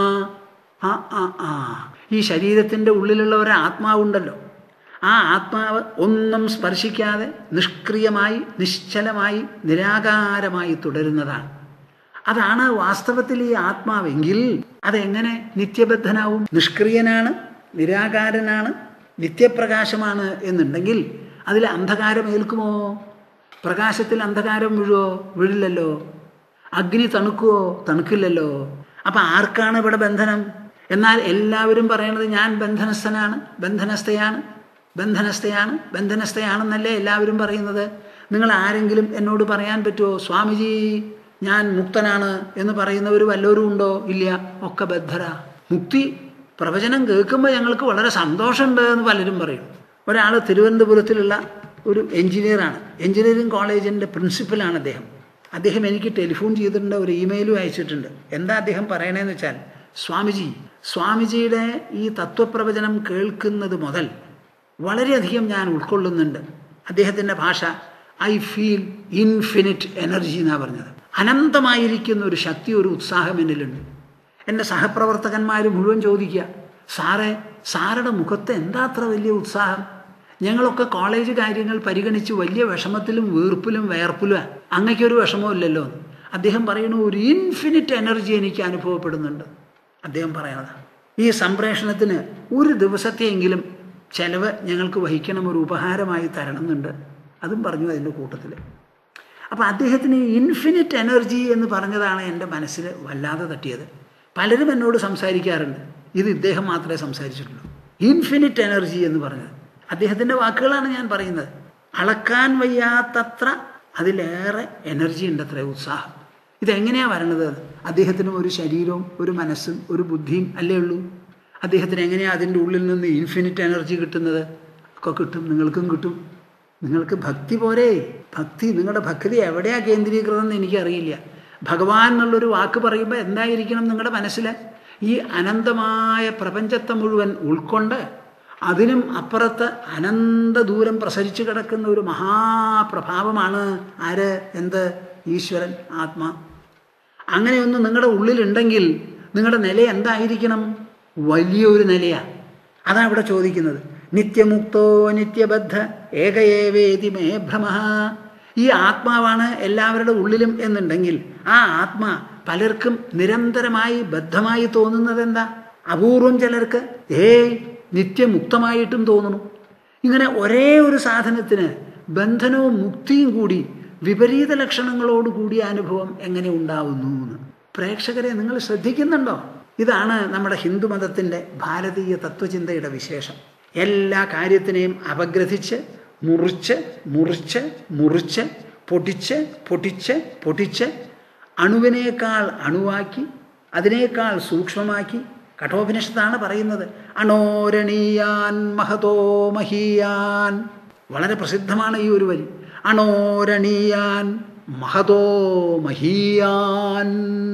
A: ആ ആ ആ ഈ ശരീരത്തിൻ്റെ ഉള്ളിലുള്ള ഒരു ആത്മാവുണ്ടല്ലോ ആ ആത്മാവ് ഒന്നും സ്പർശിക്കാതെ നിഷ്ക്രിയമായി നിശ്ചലമായി നിരാകാരമായി തുടരുന്നതാണ് അതാണ് വാസ്തവത്തിൽ ഈ ആത്മാവെങ്കിൽ അതെങ്ങനെ നിത്യബദ്ധനാവും നിഷ്ക്രിയനാണ് നിരാകാരനാണ് നിത്യപ്രകാശമാണ് എന്നുണ്ടെങ്കിൽ അതിൽ അന്ധകാരം ഏൽക്കുമോ പ്രകാശത്തിൽ അന്ധകാരം വീഴുമോ വീഴില്ലല്ലോ അഗ്നി തണുക്കുവോ തണുക്കില്ലല്ലോ അപ്പം ആർക്കാണ് ഇവിടെ ബന്ധനം എന്നാൽ എല്ലാവരും പറയണത് ഞാൻ ബന്ധനസ്ഥനാണ് ബന്ധനസ്ഥയാണ് ബന്ധനസ്ഥയാണ് ബന്ധനസ്ഥയാണെന്നല്ലേ എല്ലാവരും പറയുന്നത് നിങ്ങൾ ആരെങ്കിലും എന്നോട് പറയാൻ പറ്റുമോ സ്വാമിജി ഞാൻ മുക്തനാണ് എന്ന് പറയുന്നവർ വല്ലവരും ഉണ്ടോ ഇല്ല ഒക്കെ ബദ്ധര മുക്തി പ്രവചനം കേൾക്കുമ്പോൾ ഞങ്ങൾക്ക് വളരെ സന്തോഷമുണ്ട് എന്ന് പലരും പറയും ഒരാൾ തിരുവനന്തപുരത്തിലുള്ള ഒരു എഞ്ചിനീയറാണ് എഞ്ചിനീയറിംഗ് കോളേജിൻ്റെ പ്രിൻസിപ്പലാണ് അദ്ദേഹം അദ്ദേഹം എനിക്ക് ടെലിഫോൺ ചെയ്തിട്ടുണ്ട് ഒരു ഇമെയിലും അയച്ചിട്ടുണ്ട് എന്താ അദ്ദേഹം പറയണതെന്ന് വെച്ചാൽ സ്വാമിജി സ്വാമിജിയുടെ ഈ തത്വപ്രവചനം കേൾക്കുന്നത് മുതൽ വളരെയധികം ഞാൻ ഉൾക്കൊള്ളുന്നുണ്ട് അദ്ദേഹത്തിൻ്റെ ഭാഷ ഐ ഫീൽ ഇൻഫിനിറ്റ് എനർജി എന്നാണ് പറഞ്ഞത് അനന്തമായിരിക്കുന്ന ഒരു ശക്തി ഒരു ഉത്സാഹം എന്നിലുണ്ട് എൻ്റെ സഹപ്രവർത്തകന്മാർ മുഴുവൻ ചോദിക്കുക സാറേ സാറുടെ മുഖത്ത് എന്താ അത്ര വലിയ ഉത്സാഹം ഞങ്ങളൊക്കെ കോളേജ് കാര്യങ്ങൾ പരിഗണിച്ച് വലിയ വിഷമത്തിലും വീർപ്പിലും വേർപ്പിലും അങ്ങയ്ക്കൊരു വിഷമവും ഇല്ലല്ലോ എന്ന്. അദ്ദേഹം പറയുന്നു ഒരു ഇൻഫിനിറ്റ് എനർജി എനിക്ക് അനുഭവപ്പെടുന്നുണ്ട് അദ്ദേഹം പറയണത് ഈ സംപ്രേഷണത്തിന് ഒരു ദിവസത്തെയെങ്കിലും ചെലവ് ഞങ്ങൾക്ക് വഹിക്കണം ഒരു ഉപഹാരമായി തരണമെന്നുണ്ട് അതും പറഞ്ഞു അതിൻ്റെ കൂട്ടത്തിൽ അപ്പോൾ അദ്ദേഹത്തിന് ഇൻഫിനിറ്റ് എനർജി എന്ന് പറഞ്ഞതാണ് എൻ്റെ മനസ്സിൽ വല്ലാതെ തട്ടിയത് പലരും എന്നോട് സംസാരിക്കാറുണ്ട് ഇത് ഇദ്ദേഹം മാത്രമേ സംസാരിച്ചിട്ടുള്ളൂ ഇൻഫിനിറ്റ് എനർജി എന്ന് പറഞ്ഞത് അദ്ദേഹത്തിൻ്റെ വാക്കുകളാണ് ഞാൻ പറയുന്നത് അളക്കാൻ വയ്യാത്തത്ര അതിലേറെ എനർജി ഉണ്ട് അത്ര ഉത്സാഹം ഇതെങ്ങനെയാണ് വരണത് അദ്ദേഹത്തിനും ഒരു ശരീരവും ഒരു മനസ്സും ഒരു ബുദ്ധിയും അല്ലേ ഉള്ളൂ അദ്ദേഹത്തിന് എങ്ങനെയാണ് അതിൻ്റെ ഉള്ളിൽ നിന്ന് ഇൻഫിനിറ്റ് എനർജി കിട്ടുന്നത് ഒക്കെ കിട്ടും നിങ്ങൾക്കും കിട്ടും നിങ്ങൾക്ക് ഭക്തി പോരെ ഭക്തി നിങ്ങളുടെ ഭക്തി എവിടെയാണ് കേന്ദ്രീകൃതം എന്ന് എനിക്കറിയില്ല ഭഗവാൻ എന്നുള്ളൊരു വാക്ക് പറയുമ്പോൾ എന്തായിരിക്കണം നിങ്ങളുടെ മനസ്സിൽ ഈ അനന്തമായ പ്രപഞ്ചത്തെ മുഴുവൻ ഉൾക്കൊണ്ട് അതിനും അപ്പുറത്ത് അനന്ത ദൂരം പ്രസരിച്ചു കിടക്കുന്ന ഒരു മഹാപ്രഭാവമാണ് ആര് എന്ത് ഈശ്വരൻ ആത്മാ അങ്ങനെയൊന്ന് നിങ്ങളുടെ ഉള്ളിലുണ്ടെങ്കിൽ നിങ്ങളുടെ നില എന്തായിരിക്കണം വലിയൊരു നിലയാണ് അതാണ് ഇവിടെ ചോദിക്കുന്നത് നിത്യമുക്തോ നിത്യബദ്ധ ഏകയേവേതി മേ ഭ്രമ ഈ ആത്മാവാണ് എല്ലാവരുടെ ഉള്ളിലും എന്നുണ്ടെങ്കിൽ ആ ആത്മാ പലർക്കും നിരന്തരമായി ബദ്ധമായി തോന്നുന്നത് എന്താ അപൂർവം ചിലർക്ക് ഏയ് നിത്യമുക്തമായിട്ടും തോന്നുന്നു ഇങ്ങനെ ഒരേ ഒരു സാധനത്തിന് ബന്ധനവും മുക്തിയും കൂടി വിപരീത ലക്ഷണങ്ങളോട് കൂടിയ അനുഭവം എങ്ങനെ ഉണ്ടാവുന്നു എന്ന് പ്രേക്ഷകരെ നിങ്ങൾ ശ്രദ്ധിക്കുന്നുണ്ടോ ഇതാണ് നമ്മുടെ ഹിന്ദുമതത്തിൻ്റെ ഭാരതീയ തത്വചിന്തയുടെ വിശേഷം എല്ലാ കാര്യത്തിനെയും അപഗ്രഥിച്ച് മുറിച്ച് മുറിച്ച് മുറിച്ച് പൊടിച്ച് പൊടിച്ച് പൊടിച്ച് അണുവിനേക്കാൾ അണുവാക്കി അതിനേക്കാൾ സൂക്ഷ്മമാക്കി കഠോപനിഷത്താണ് പറയുന്നത് അണോരണീയാൻ മഹതോ മഹീയാൻ വളരെ പ്രസിദ്ധമാണ് ഈ ഒരു വരി അണോരണീയാൻ മഹതോ മഹീയാൻ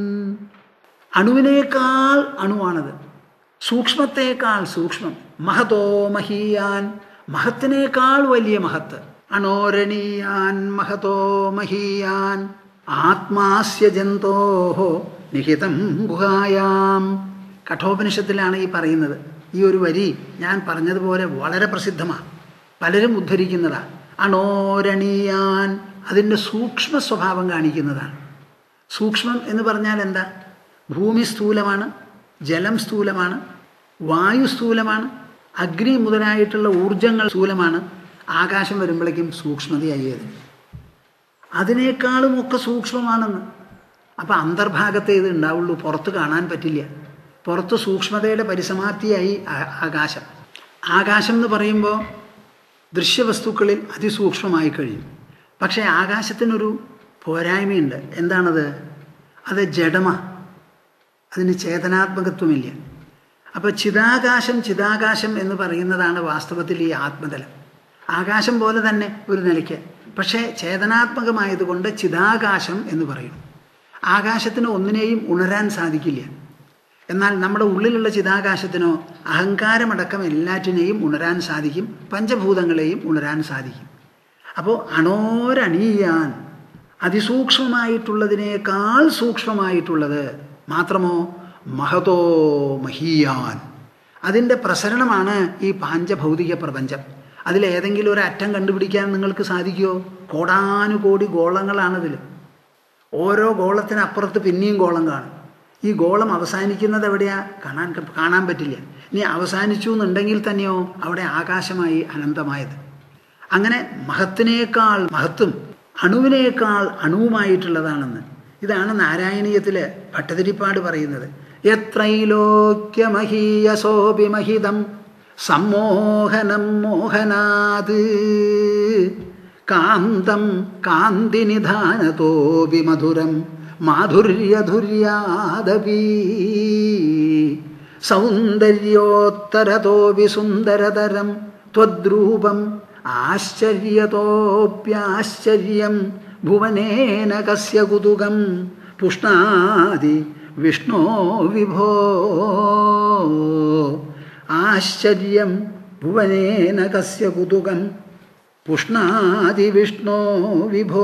A: അണുവിനേക്കാൾ അണുവാണത് സൂക്ഷ്മത്തേക്കാൾ സൂക്ഷ്മം മഹതോ മഹീയാൻ മഹത്തിനേക്കാൾ വലിയ മഹത്ത് അണോരണീയാൻ മഹതോ മഹീയാൻ ആത്മാസ്യ ജന്തോ നിഹിതം ഗുഹായാം കഠോപനിഷത്തിലാണ് ഈ പറയുന്നത് ഈ ഒരു വരി ഞാൻ പറഞ്ഞതുപോലെ വളരെ പ്രസിദ്ധമാണ് പലരും ഉദ്ധരിക്കുന്നതാണ് അണോരണീയാൻ അതിൻ്റെ സൂക്ഷ്മ സ്വഭാവം കാണിക്കുന്നതാണ് സൂക്ഷ്മം എന്ന് പറഞ്ഞാൽ എന്താ ഭൂമി സ്ഥൂലമാണ് ജലം സ്ഥൂലമാണ് വായു സ്ഥൂലമാണ് അഗ്നി മുതലായിട്ടുള്ള ഊർജങ്ങൾ സ്ഥൂലമാണ് ആകാശം വരുമ്പോഴേക്കും സൂക്ഷ്മതയായത് അതിനേക്കാളും ഒക്കെ സൂക്ഷ്മമാണെന്ന് അപ്പം അന്തർഭാഗത്തെ ഇത് ഉണ്ടാവുള്ളൂ പുറത്ത് കാണാൻ പറ്റില്ല പുറത്ത് സൂക്ഷ്മതയുടെ പരിസമാപ്തിയായി ആ- ആകാശം ആകാശം എന്ന് പറയുമ്പോൾ ദൃശ്യവസ്തുക്കളിൽ അതിസൂക്ഷ്മമായി കഴിയും പക്ഷേ ആകാശത്തിനൊരു പോരായ്മയുണ്ട് എന്താണത് അത് ജഡമാ അതിന് ചേതനാത്മകത്വമില്ല അപ്പോൾ ചിതാകാശം ചിതാകാശം എന്ന് പറയുന്നതാണ് വാസ്തവത്തിൽ ഈ ആത്മതലം ആകാശം പോലെ തന്നെ ഒരു നിലയ്ക്ക് പക്ഷേ ചേതനാത്മകമായതുകൊണ്ട് ചിതാകാശം എന്ന് പറയും ആകാശത്തിന് ഒന്നിനെയും ഉണരാൻ സാധിക്കില്ല എന്നാൽ നമ്മുടെ ഉള്ളിലുള്ള ചിതാകാശത്തിനോ അഹങ്കാരമടക്കം എല്ലാറ്റിനെയും ഉണരാൻ സാധിക്കും പഞ്ചഭൂതങ്ങളെയും ഉണരാൻ സാധിക്കും അപ്പോൾ അണോരണീയാൻ അതിസൂക്ഷ്മമായിട്ടുള്ളതിനേക്കാൾ സൂക്ഷ്മമായിട്ടുള്ളത് മാത്രമോ മഹതോ മഹീയാൻ അതിൻ്റെ പ്രസരണമാണ് ഈ പാഞ്ചഭൗതിക പ്രപഞ്ചം അതിലേതെങ്കിലും ഒരു അറ്റം കണ്ടുപിടിക്കാൻ നിങ്ങൾക്ക് സാധിക്കുമോ കോടാനുകോടി ഗോളങ്ങളാണതിൽ ഓരോ ഗോളത്തിനപ്പുറത്ത് പിന്നെയും ഗോളം കാണും ഈ ഗോളം അവസാനിക്കുന്നത് എവിടെയാ കാണാൻ കാണാൻ പറ്റില്ല ഇനി അവസാനിച്ചു എന്നുണ്ടെങ്കിൽ തന്നെയോ അവിടെ ആകാശമായി അനന്തമായത് അങ്ങനെ മഹത്തിനേക്കാൾ മഹത്തും അണുവിനേക്കാൾ അണുവുമായിട്ടുള്ളതാണെന്ന് ഇതാണ് നാരായണീയത്തിൽ ഭട്ടതിരിപ്പാട് പറയുന്നത് എത്രൈലോക്യമഹീയസോപിമഹിതം സമ്മോഹനം മോഹനാത് കാന്തം കാന്തിനിധാനതോപി മധുരം മാധുര്യധുര്യാദപി സൗന്ദര്യോത്തരതോപി സുന്ദരതരം ത്വദ്രൂപം ആശ്ചര്യതോപ്യാശ്ചര്യം ഭുവനേന കസ്യ കുതുകം പുഷ്ണാതി വിഷ്ണോ വിഭോ ആശ്ചര്യം ഭുവനേന കസ്യ കുതുകം പുഷ്ണാതി വിഷ്ണോ വിഭോ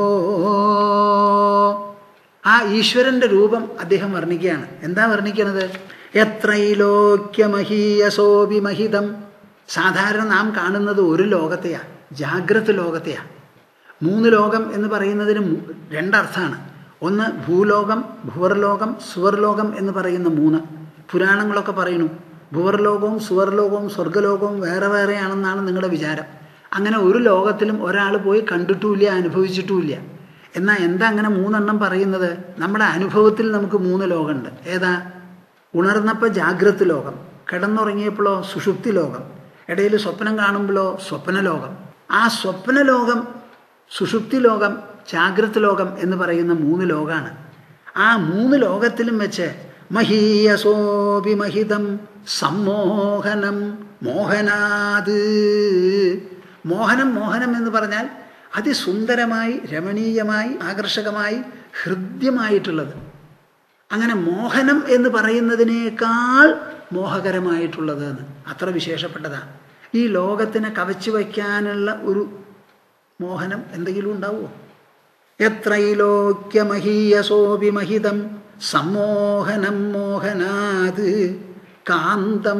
A: ആ ഈശ്വരന്റെ രൂപം അദ്ദേഹം വർണ്ണിക്കുകയാണ് എന്താ വർണ്ണിക്കണത് എത്രൈലോക്യമഹീയസോപി മഹിതം സാധാരണ നാം കാണുന്നത് ഒരു ലോകത്തെയാ ജാഗ്രത ലോകത്തെയാ മൂന്ന് ലോകം എന്ന് പറയുന്നതിന് മൂ- രണ്ടർത്ഥമാണ് ഒന്ന് ഭൂലോകം ഭുവർലോകം സുവർലോകം എന്ന് പറയുന്ന മൂന്ന് പുരാണങ്ങളൊക്കെ പറയുന്നു ഭുവർലോകവും സുവർലോകവും സ്വർഗലോകവും വേറെ വേറെയാണെന്നാണ് നിങ്ങളുടെ വിചാരം അങ്ങനെ ഒരു ലോകത്തിലും ഒരാൾ പോയി കണ്ടിട്ടുമില്ല അനുഭവിച്ചിട്ടുമില്ല എന്നാൽ എന്താ അങ്ങനെ മൂന്നെണ്ണം പറയുന്നത് നമ്മുടെ അനുഭവത്തിൽ നമുക്ക് മൂന്ന് ലോകമുണ്ട് ഏതാ ഉണർന്നപ്പോൾ ജാഗ്രത് ലോകം കിടന്നുറങ്ങിയപ്പോഴോ സുഷുപ്തി ലോകം ഇടയിൽ സ്വപ്നം കാണുമ്പോഴോ സ്വപ്ന ലോകം ആ സ്വപ്ന ലോകം സുഷുപ്തി ലോകം ജാഗ്രത് ലോകം എന്ന് പറയുന്ന മൂന്ന് ലോകമാണ് ആ മൂന്ന് ലോകത്തിലും വെച്ച് മഹീയസോഭിമഹിതം സമ്മോഹനം മോഹനാത് മോഹനം മോഹനം എന്ന് പറഞ്ഞാൽ അതിസുന്ദരമായി രമണീയമായി ആകർഷകമായി ഹൃദ്യമായിട്ടുള്ളത് അങ്ങനെ മോഹനം എന്ന് പറയുന്നതിനേക്കാൾ മോഹകരമായിട്ടുള്ളത് എന്ന് അത്ര വിശേഷപ്പെട്ടതാണ് ഈ ലോകത്തിനെ കവച്ചു വയ്ക്കാനുള്ള ഒരു മോഹനം എന്തെങ്കിലും ഉണ്ടാവുമോ എത്രൈലോക്യമഹീയസോഭിമഹിതം സമ്മോഹനം മോഹനാത് കാന്തം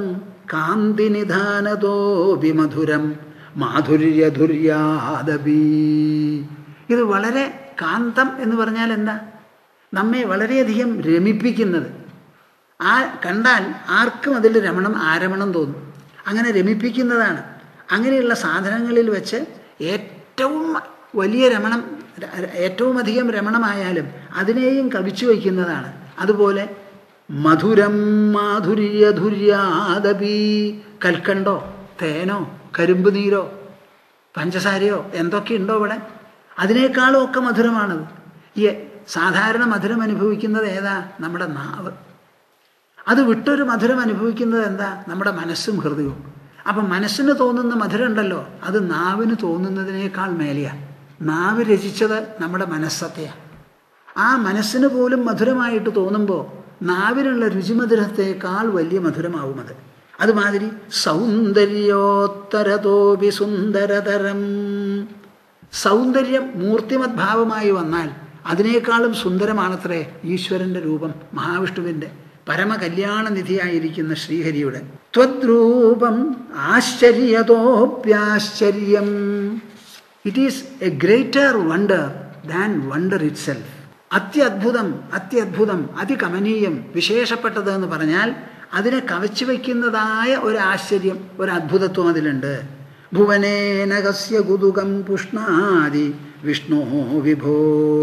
A: കാന്തിനിധാനതോപി മധുരം മാധുര്യധുര്യാദപി ഇത് വളരെ കാന്തം എന്ന് പറഞ്ഞാൽ എന്താ നമ്മെ വളരെയധികം രമിപ്പിക്കുന്നത് ആ കണ്ടാൽ ആർക്കും അതിൽ രമണം ആരമണം തോന്നും അങ്ങനെ രമിപ്പിക്കുന്നതാണ് അങ്ങനെയുള്ള സാധനങ്ങളിൽ വെച്ച് ഏറ്റവും വലിയ രമണം ഏറ്റവും അധികം രമണമായാലും അതിനെയും കവിച്ചു വയ്ക്കുന്നതാണ് അതുപോലെ മധുരം മാധുര്യധുര്യാദപി കൽക്കണ്ടോ തേനോ കരിമ്പ് നീരോ പഞ്ചസാരയോ എന്തൊക്കെയുണ്ടോ ഇവിടെ അതിനേക്കാളും ഒക്കെ മധുരമാണത് ഈ സാധാരണ മധുരം അനുഭവിക്കുന്നത് ഏതാ നമ്മുടെ നാവ് അത് വിട്ടൊരു മധുരം അനുഭവിക്കുന്നത് എന്താ നമ്മുടെ മനസ്സും ഹൃദയവും അപ്പം മനസ്സിന് തോന്നുന്ന മധുരം ഉണ്ടല്ലോ അത് നാവിന് തോന്നുന്നതിനേക്കാൾ മേലെയാണ് നാവ് രചിച്ചത് നമ്മുടെ മനസ്സത്തെയാണ് ആ മനസ്സിന് പോലും മധുരമായിട്ട് തോന്നുമ്പോൾ നാവിനുള്ള രുചിമധുരത്തേക്കാൾ വലിയ മധുരമാവും അത് അതുമാതിരി സൗന്ദര്യോത്തരതോപി സുന്ദരതരം സൗന്ദര്യം മൂർത്തിമത് ഭാവമായി വന്നാൽ അതിനേക്കാളും സുന്ദരമാണത്രേ ഈശ്വരന്റെ രൂപം മഹാവിഷ്ണുവിൻ്റെ പരമകല്യാണനിധിയായിരിക്കുന്ന ശ്രീഹരിയുടെ ത്വദ്രൂപം ആശ്ചര്യതോപ്യാശ്ചര്യം it is a greater wonder than wonder itself അത്യത്ഭുതം അത്യത്ഭുതം അതികമനീയം വിശേഷപ്പെട്ടത് എന്ന് പറഞ്ഞാൽ അതിനെ കവച്ചു വയ്ക്കുന്നതായ ഒരു ആശ്ചര്യം ഒരു അത്ഭുതത്വം അതിലുണ്ട് ഭുവനേനകസ്യ കുതുകം പുഷ്ണാദി വിഷ്ണു വിഭോ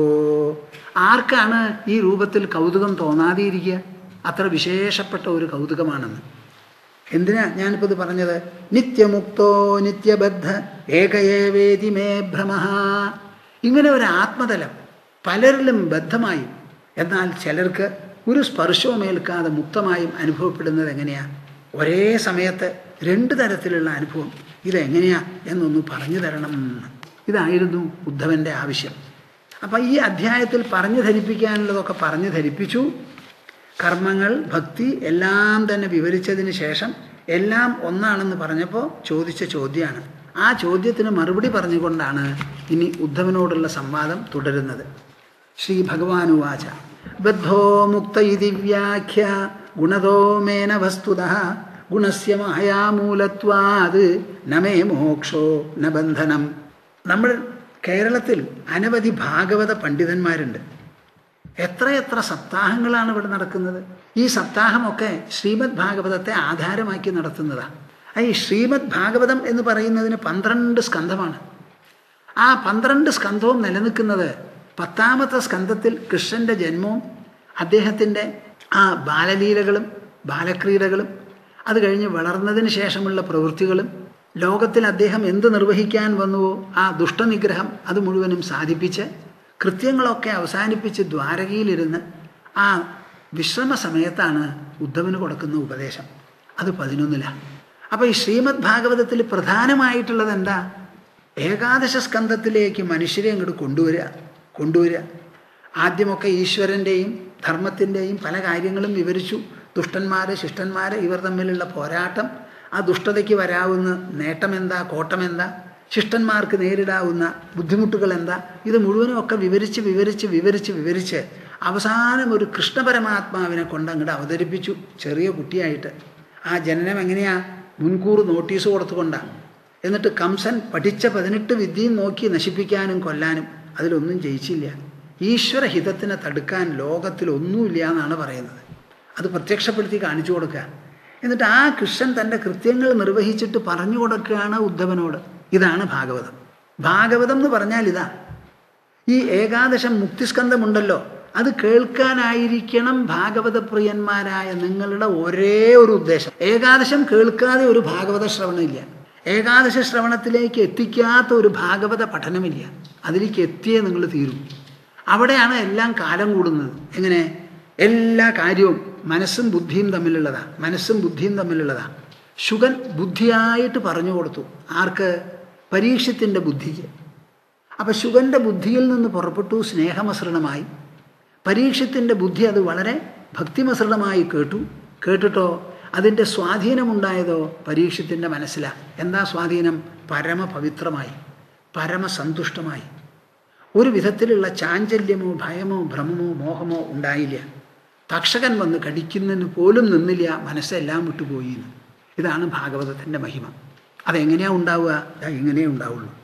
A: ആർക്കാണ് ഈ രൂപത്തിൽ കൗതുകം തോന്നാതെയിരിക്കുക അത്ര വിശേഷപ്പെട്ട ഒരു കൗതുകമാണെന്ന് എന്തിനാ ഞാനിപ്പോൾ ഇത് പറഞ്ഞത് നിത്യമുക്തോ നിത്യബദ്ധ ഏകയേവേദി മേ ഭ്രമ ഇങ്ങനെ ഒരു ആത്മതലം പലരിലും ബദ്ധമായും എന്നാൽ ചിലർക്ക് ഒരു സ്പർശവും ഏൽക്കാതെ മുക്തമായും അനുഭവപ്പെടുന്നത് എങ്ങനെയാ ഒരേ സമയത്ത് രണ്ട് തരത്തിലുള്ള അനുഭവം ഇതെങ്ങനെയാ എന്നൊന്ന് പറഞ്ഞു തരണം ഇതായിരുന്നു ഉദ്ധവൻ്റെ ആവശ്യം അപ്പം ഈ അധ്യായത്തിൽ പറഞ്ഞു ധരിപ്പിക്കാനുള്ളതൊക്കെ പറഞ്ഞു ധരിപ്പിച്ചു കർമ്മങ്ങൾ ഭക്തി എല്ലാം തന്നെ വിവരിച്ചതിന് ശേഷം എല്ലാം ഒന്നാണെന്ന് പറഞ്ഞപ്പോൾ ചോദിച്ച ചോദ്യമാണ് ആ ചോദ്യത്തിന് മറുപടി പറഞ്ഞുകൊണ്ടാണ് ഇനി ഉദ്ധവനോടുള്ള സംവാദം തുടരുന്നത് ശ്രീ ഭഗവാനുവാച ബദ്ധോ മുക്ത ഇതി വ്യാഖ്യ ഗുണതോ മേന വസ്തുത ഗുണസ്യ മായാമൂലത്വാത് നമേ മോക്ഷോ ന ബന്ധനം നമ്മൾ കേരളത്തിൽ അനവധി ഭാഗവത പണ്ഡിതന്മാരുണ്ട് എത്രയെത്ര സപ്താഹങ്ങളാണ് ഇവിടെ നടക്കുന്നത് ഈ സപ്താഹമൊക്കെ ശ്രീമദ് ഭാഗവതത്തെ ആധാരമാക്കി നടത്തുന്നതാണ് ഈ ശ്രീമദ് ഭാഗവതം എന്ന് പറയുന്നതിന് പന്ത്രണ്ട് സ്കന്ധമാണ് ആ പന്ത്രണ്ട് സ്കന്ധവും നിലനിൽക്കുന്നത് പത്താമത്തെ സ്കന്ധത്തിൽ കൃഷ്ണന്റെ ജന്മവും അദ്ദേഹത്തിൻ്റെ ആ ബാലലീലകളും ബാലക്രീഡകളും അത് കഴിഞ്ഞ് വളർന്നതിന് ശേഷമുള്ള പ്രവൃത്തികളും ലോകത്തിൽ അദ്ദേഹം എന്ത് നിർവഹിക്കാൻ വന്നുവോ ആ ദുഷ്ടനിഗ്രഹം അത് മുഴുവനും സാധിപ്പിച്ച് കൃത്യങ്ങളൊക്കെ അവസാനിപ്പിച്ച് ദ്വാരകയിലിരുന്ന് ആ വിശ്രമ സമയത്താണ് ഉദ്ധവന് കൊടുക്കുന്ന ഉപദേശം അത് പതിനൊന്നിലാണ് അപ്പോൾ ഈ ശ്രീമദ് ഭാഗവതത്തിൽ പ്രധാനമായിട്ടുള്ളത് എന്താ ഏകാദശ സ്കന്ധത്തിലേക്ക് മനുഷ്യരെ അങ്ങോട്ട് കൊണ്ടുവരിക കൊണ്ടുവരിക ആദ്യമൊക്കെ ഈശ്വരൻ്റെയും ധർമ്മത്തിൻ്റെയും പല കാര്യങ്ങളും വിവരിച്ചു ദുഷ്ടന്മാർ ശിഷ്ടന്മാർ ഇവർ തമ്മിലുള്ള പോരാട്ടം ആ ദുഷ്ടതയ്ക്ക് വരാവുന്ന നേട്ടമെന്താ കോട്ടമെന്താ ശിഷ്ടന്മാർക്ക് നേരിടാവുന്ന ബുദ്ധിമുട്ടുകൾ എന്താ ഇത് മുഴുവനും ഒക്കെ വിവരിച്ച് വിവരിച്ച് വിവരിച്ച് വിവരിച്ച് അവസാനം ഒരു കൃഷ്ണപരമാത്മാവിനെ കൊണ്ട് അങ്ങോട്ട് അവതരിപ്പിച്ചു ചെറിയ കുട്ടിയായിട്ട് ആ ജനനം എങ്ങനെയാ മുൻകൂർ നോട്ടീസ് കൊടുത്തുകൊണ്ടാണ് എന്നിട്ട് കംസൻ പഠിച്ച പതിനെട്ട് വിദ്യയും നോക്കി നശിപ്പിക്കാനും കൊല്ലാനും അതിലൊന്നും ജയിച്ചില്ല ഈശ്വരഹിതത്തിനെ തടുക്കാൻ ലോകത്തിൽ ഒന്നുമില്ല എന്നാണ് പറയുന്നത് അത് പ്രത്യക്ഷപ്പെടുത്തി കാണിച്ചു കൊടുക്കുക എന്നിട്ട് ആ കൃഷ്ണൻ തൻ്റെ കൃത്യങ്ങൾ നിർവഹിച്ചിട്ട് പറഞ്ഞു കൊടുക്കുകയാണ് ഉദ്ധവനോട് ഇതാണ് ഭാഗവതം ഭാഗവതം എന്ന് പറഞ്ഞാൽ ഇതാ ഈ ഏകാദശം മുക്തിസ്കന്ധമുണ്ടല്ലോ അത് കേൾക്കാനായിരിക്കണം ഭാഗവത പ്രിയന്മാരായ നിങ്ങളുടെ ഒരേ ഒരു ഉദ്ദേശം ഏകാദശം കേൾക്കാതെ ഒരു ഭാഗവത ശ്രവണമില്ല ഏകാദശ ശ്രവണത്തിലേക്ക് എത്തിക്കാത്ത ഒരു ഭാഗവത പഠനമില്ല അതിലേക്ക് എത്തിയേ നിങ്ങൾ തീരും അവിടെയാണ് എല്ലാം കാലം കൂടുന്നത് എങ്ങനെ എല്ലാ കാര്യവും മനസ്സും ബുദ്ധിയും തമ്മിലുള്ളതാണ് മനസ്സും ബുദ്ധിയും തമ്മിലുള്ളതാണ് ശുഗൻ ബുദ്ധിയായിട്ട് പറഞ്ഞു കൊടുത്തു ആർക്ക് പരീക്ഷത്തിൻ്റെ ബുദ്ധിക്ക് അപ്പം ശുഗൻ്റെ ബുദ്ധിയിൽ നിന്ന് പുറപ്പെട്ടു സ്നേഹമസൃണമായി പരീക്ഷത്തിൻ്റെ ബുദ്ധി അത് വളരെ ഭക്തിമസൃണമായി കേട്ടു കേട്ടിട്ടോ അതിൻ്റെ സ്വാധീനമുണ്ടായതോ പരീക്ഷത്തിൻ്റെ മനസ്സിലാണ് എന്താ സ്വാധീനം പരമപവിത്രമായി പരമസന്തുഷ്ടമായി ഒരു വിധത്തിലുള്ള ചാഞ്ചല്യമോ ഭയമോ ഭ്രമമോ മോഹമോ ഉണ്ടായില്ല തക്ഷകൻ വന്ന് കടിക്കുന്നതിന് പോലും നിന്നില്ല മനസ്സെല്ലാം വിട്ടുപോയി ഇതാണ് ഭാഗവതത്തിൻ്റെ മഹിമ അതെങ്ങനെയാണ് ഉണ്ടാവുക ഇങ്ങനെയേ ഉണ്ടാവുള്ളൂ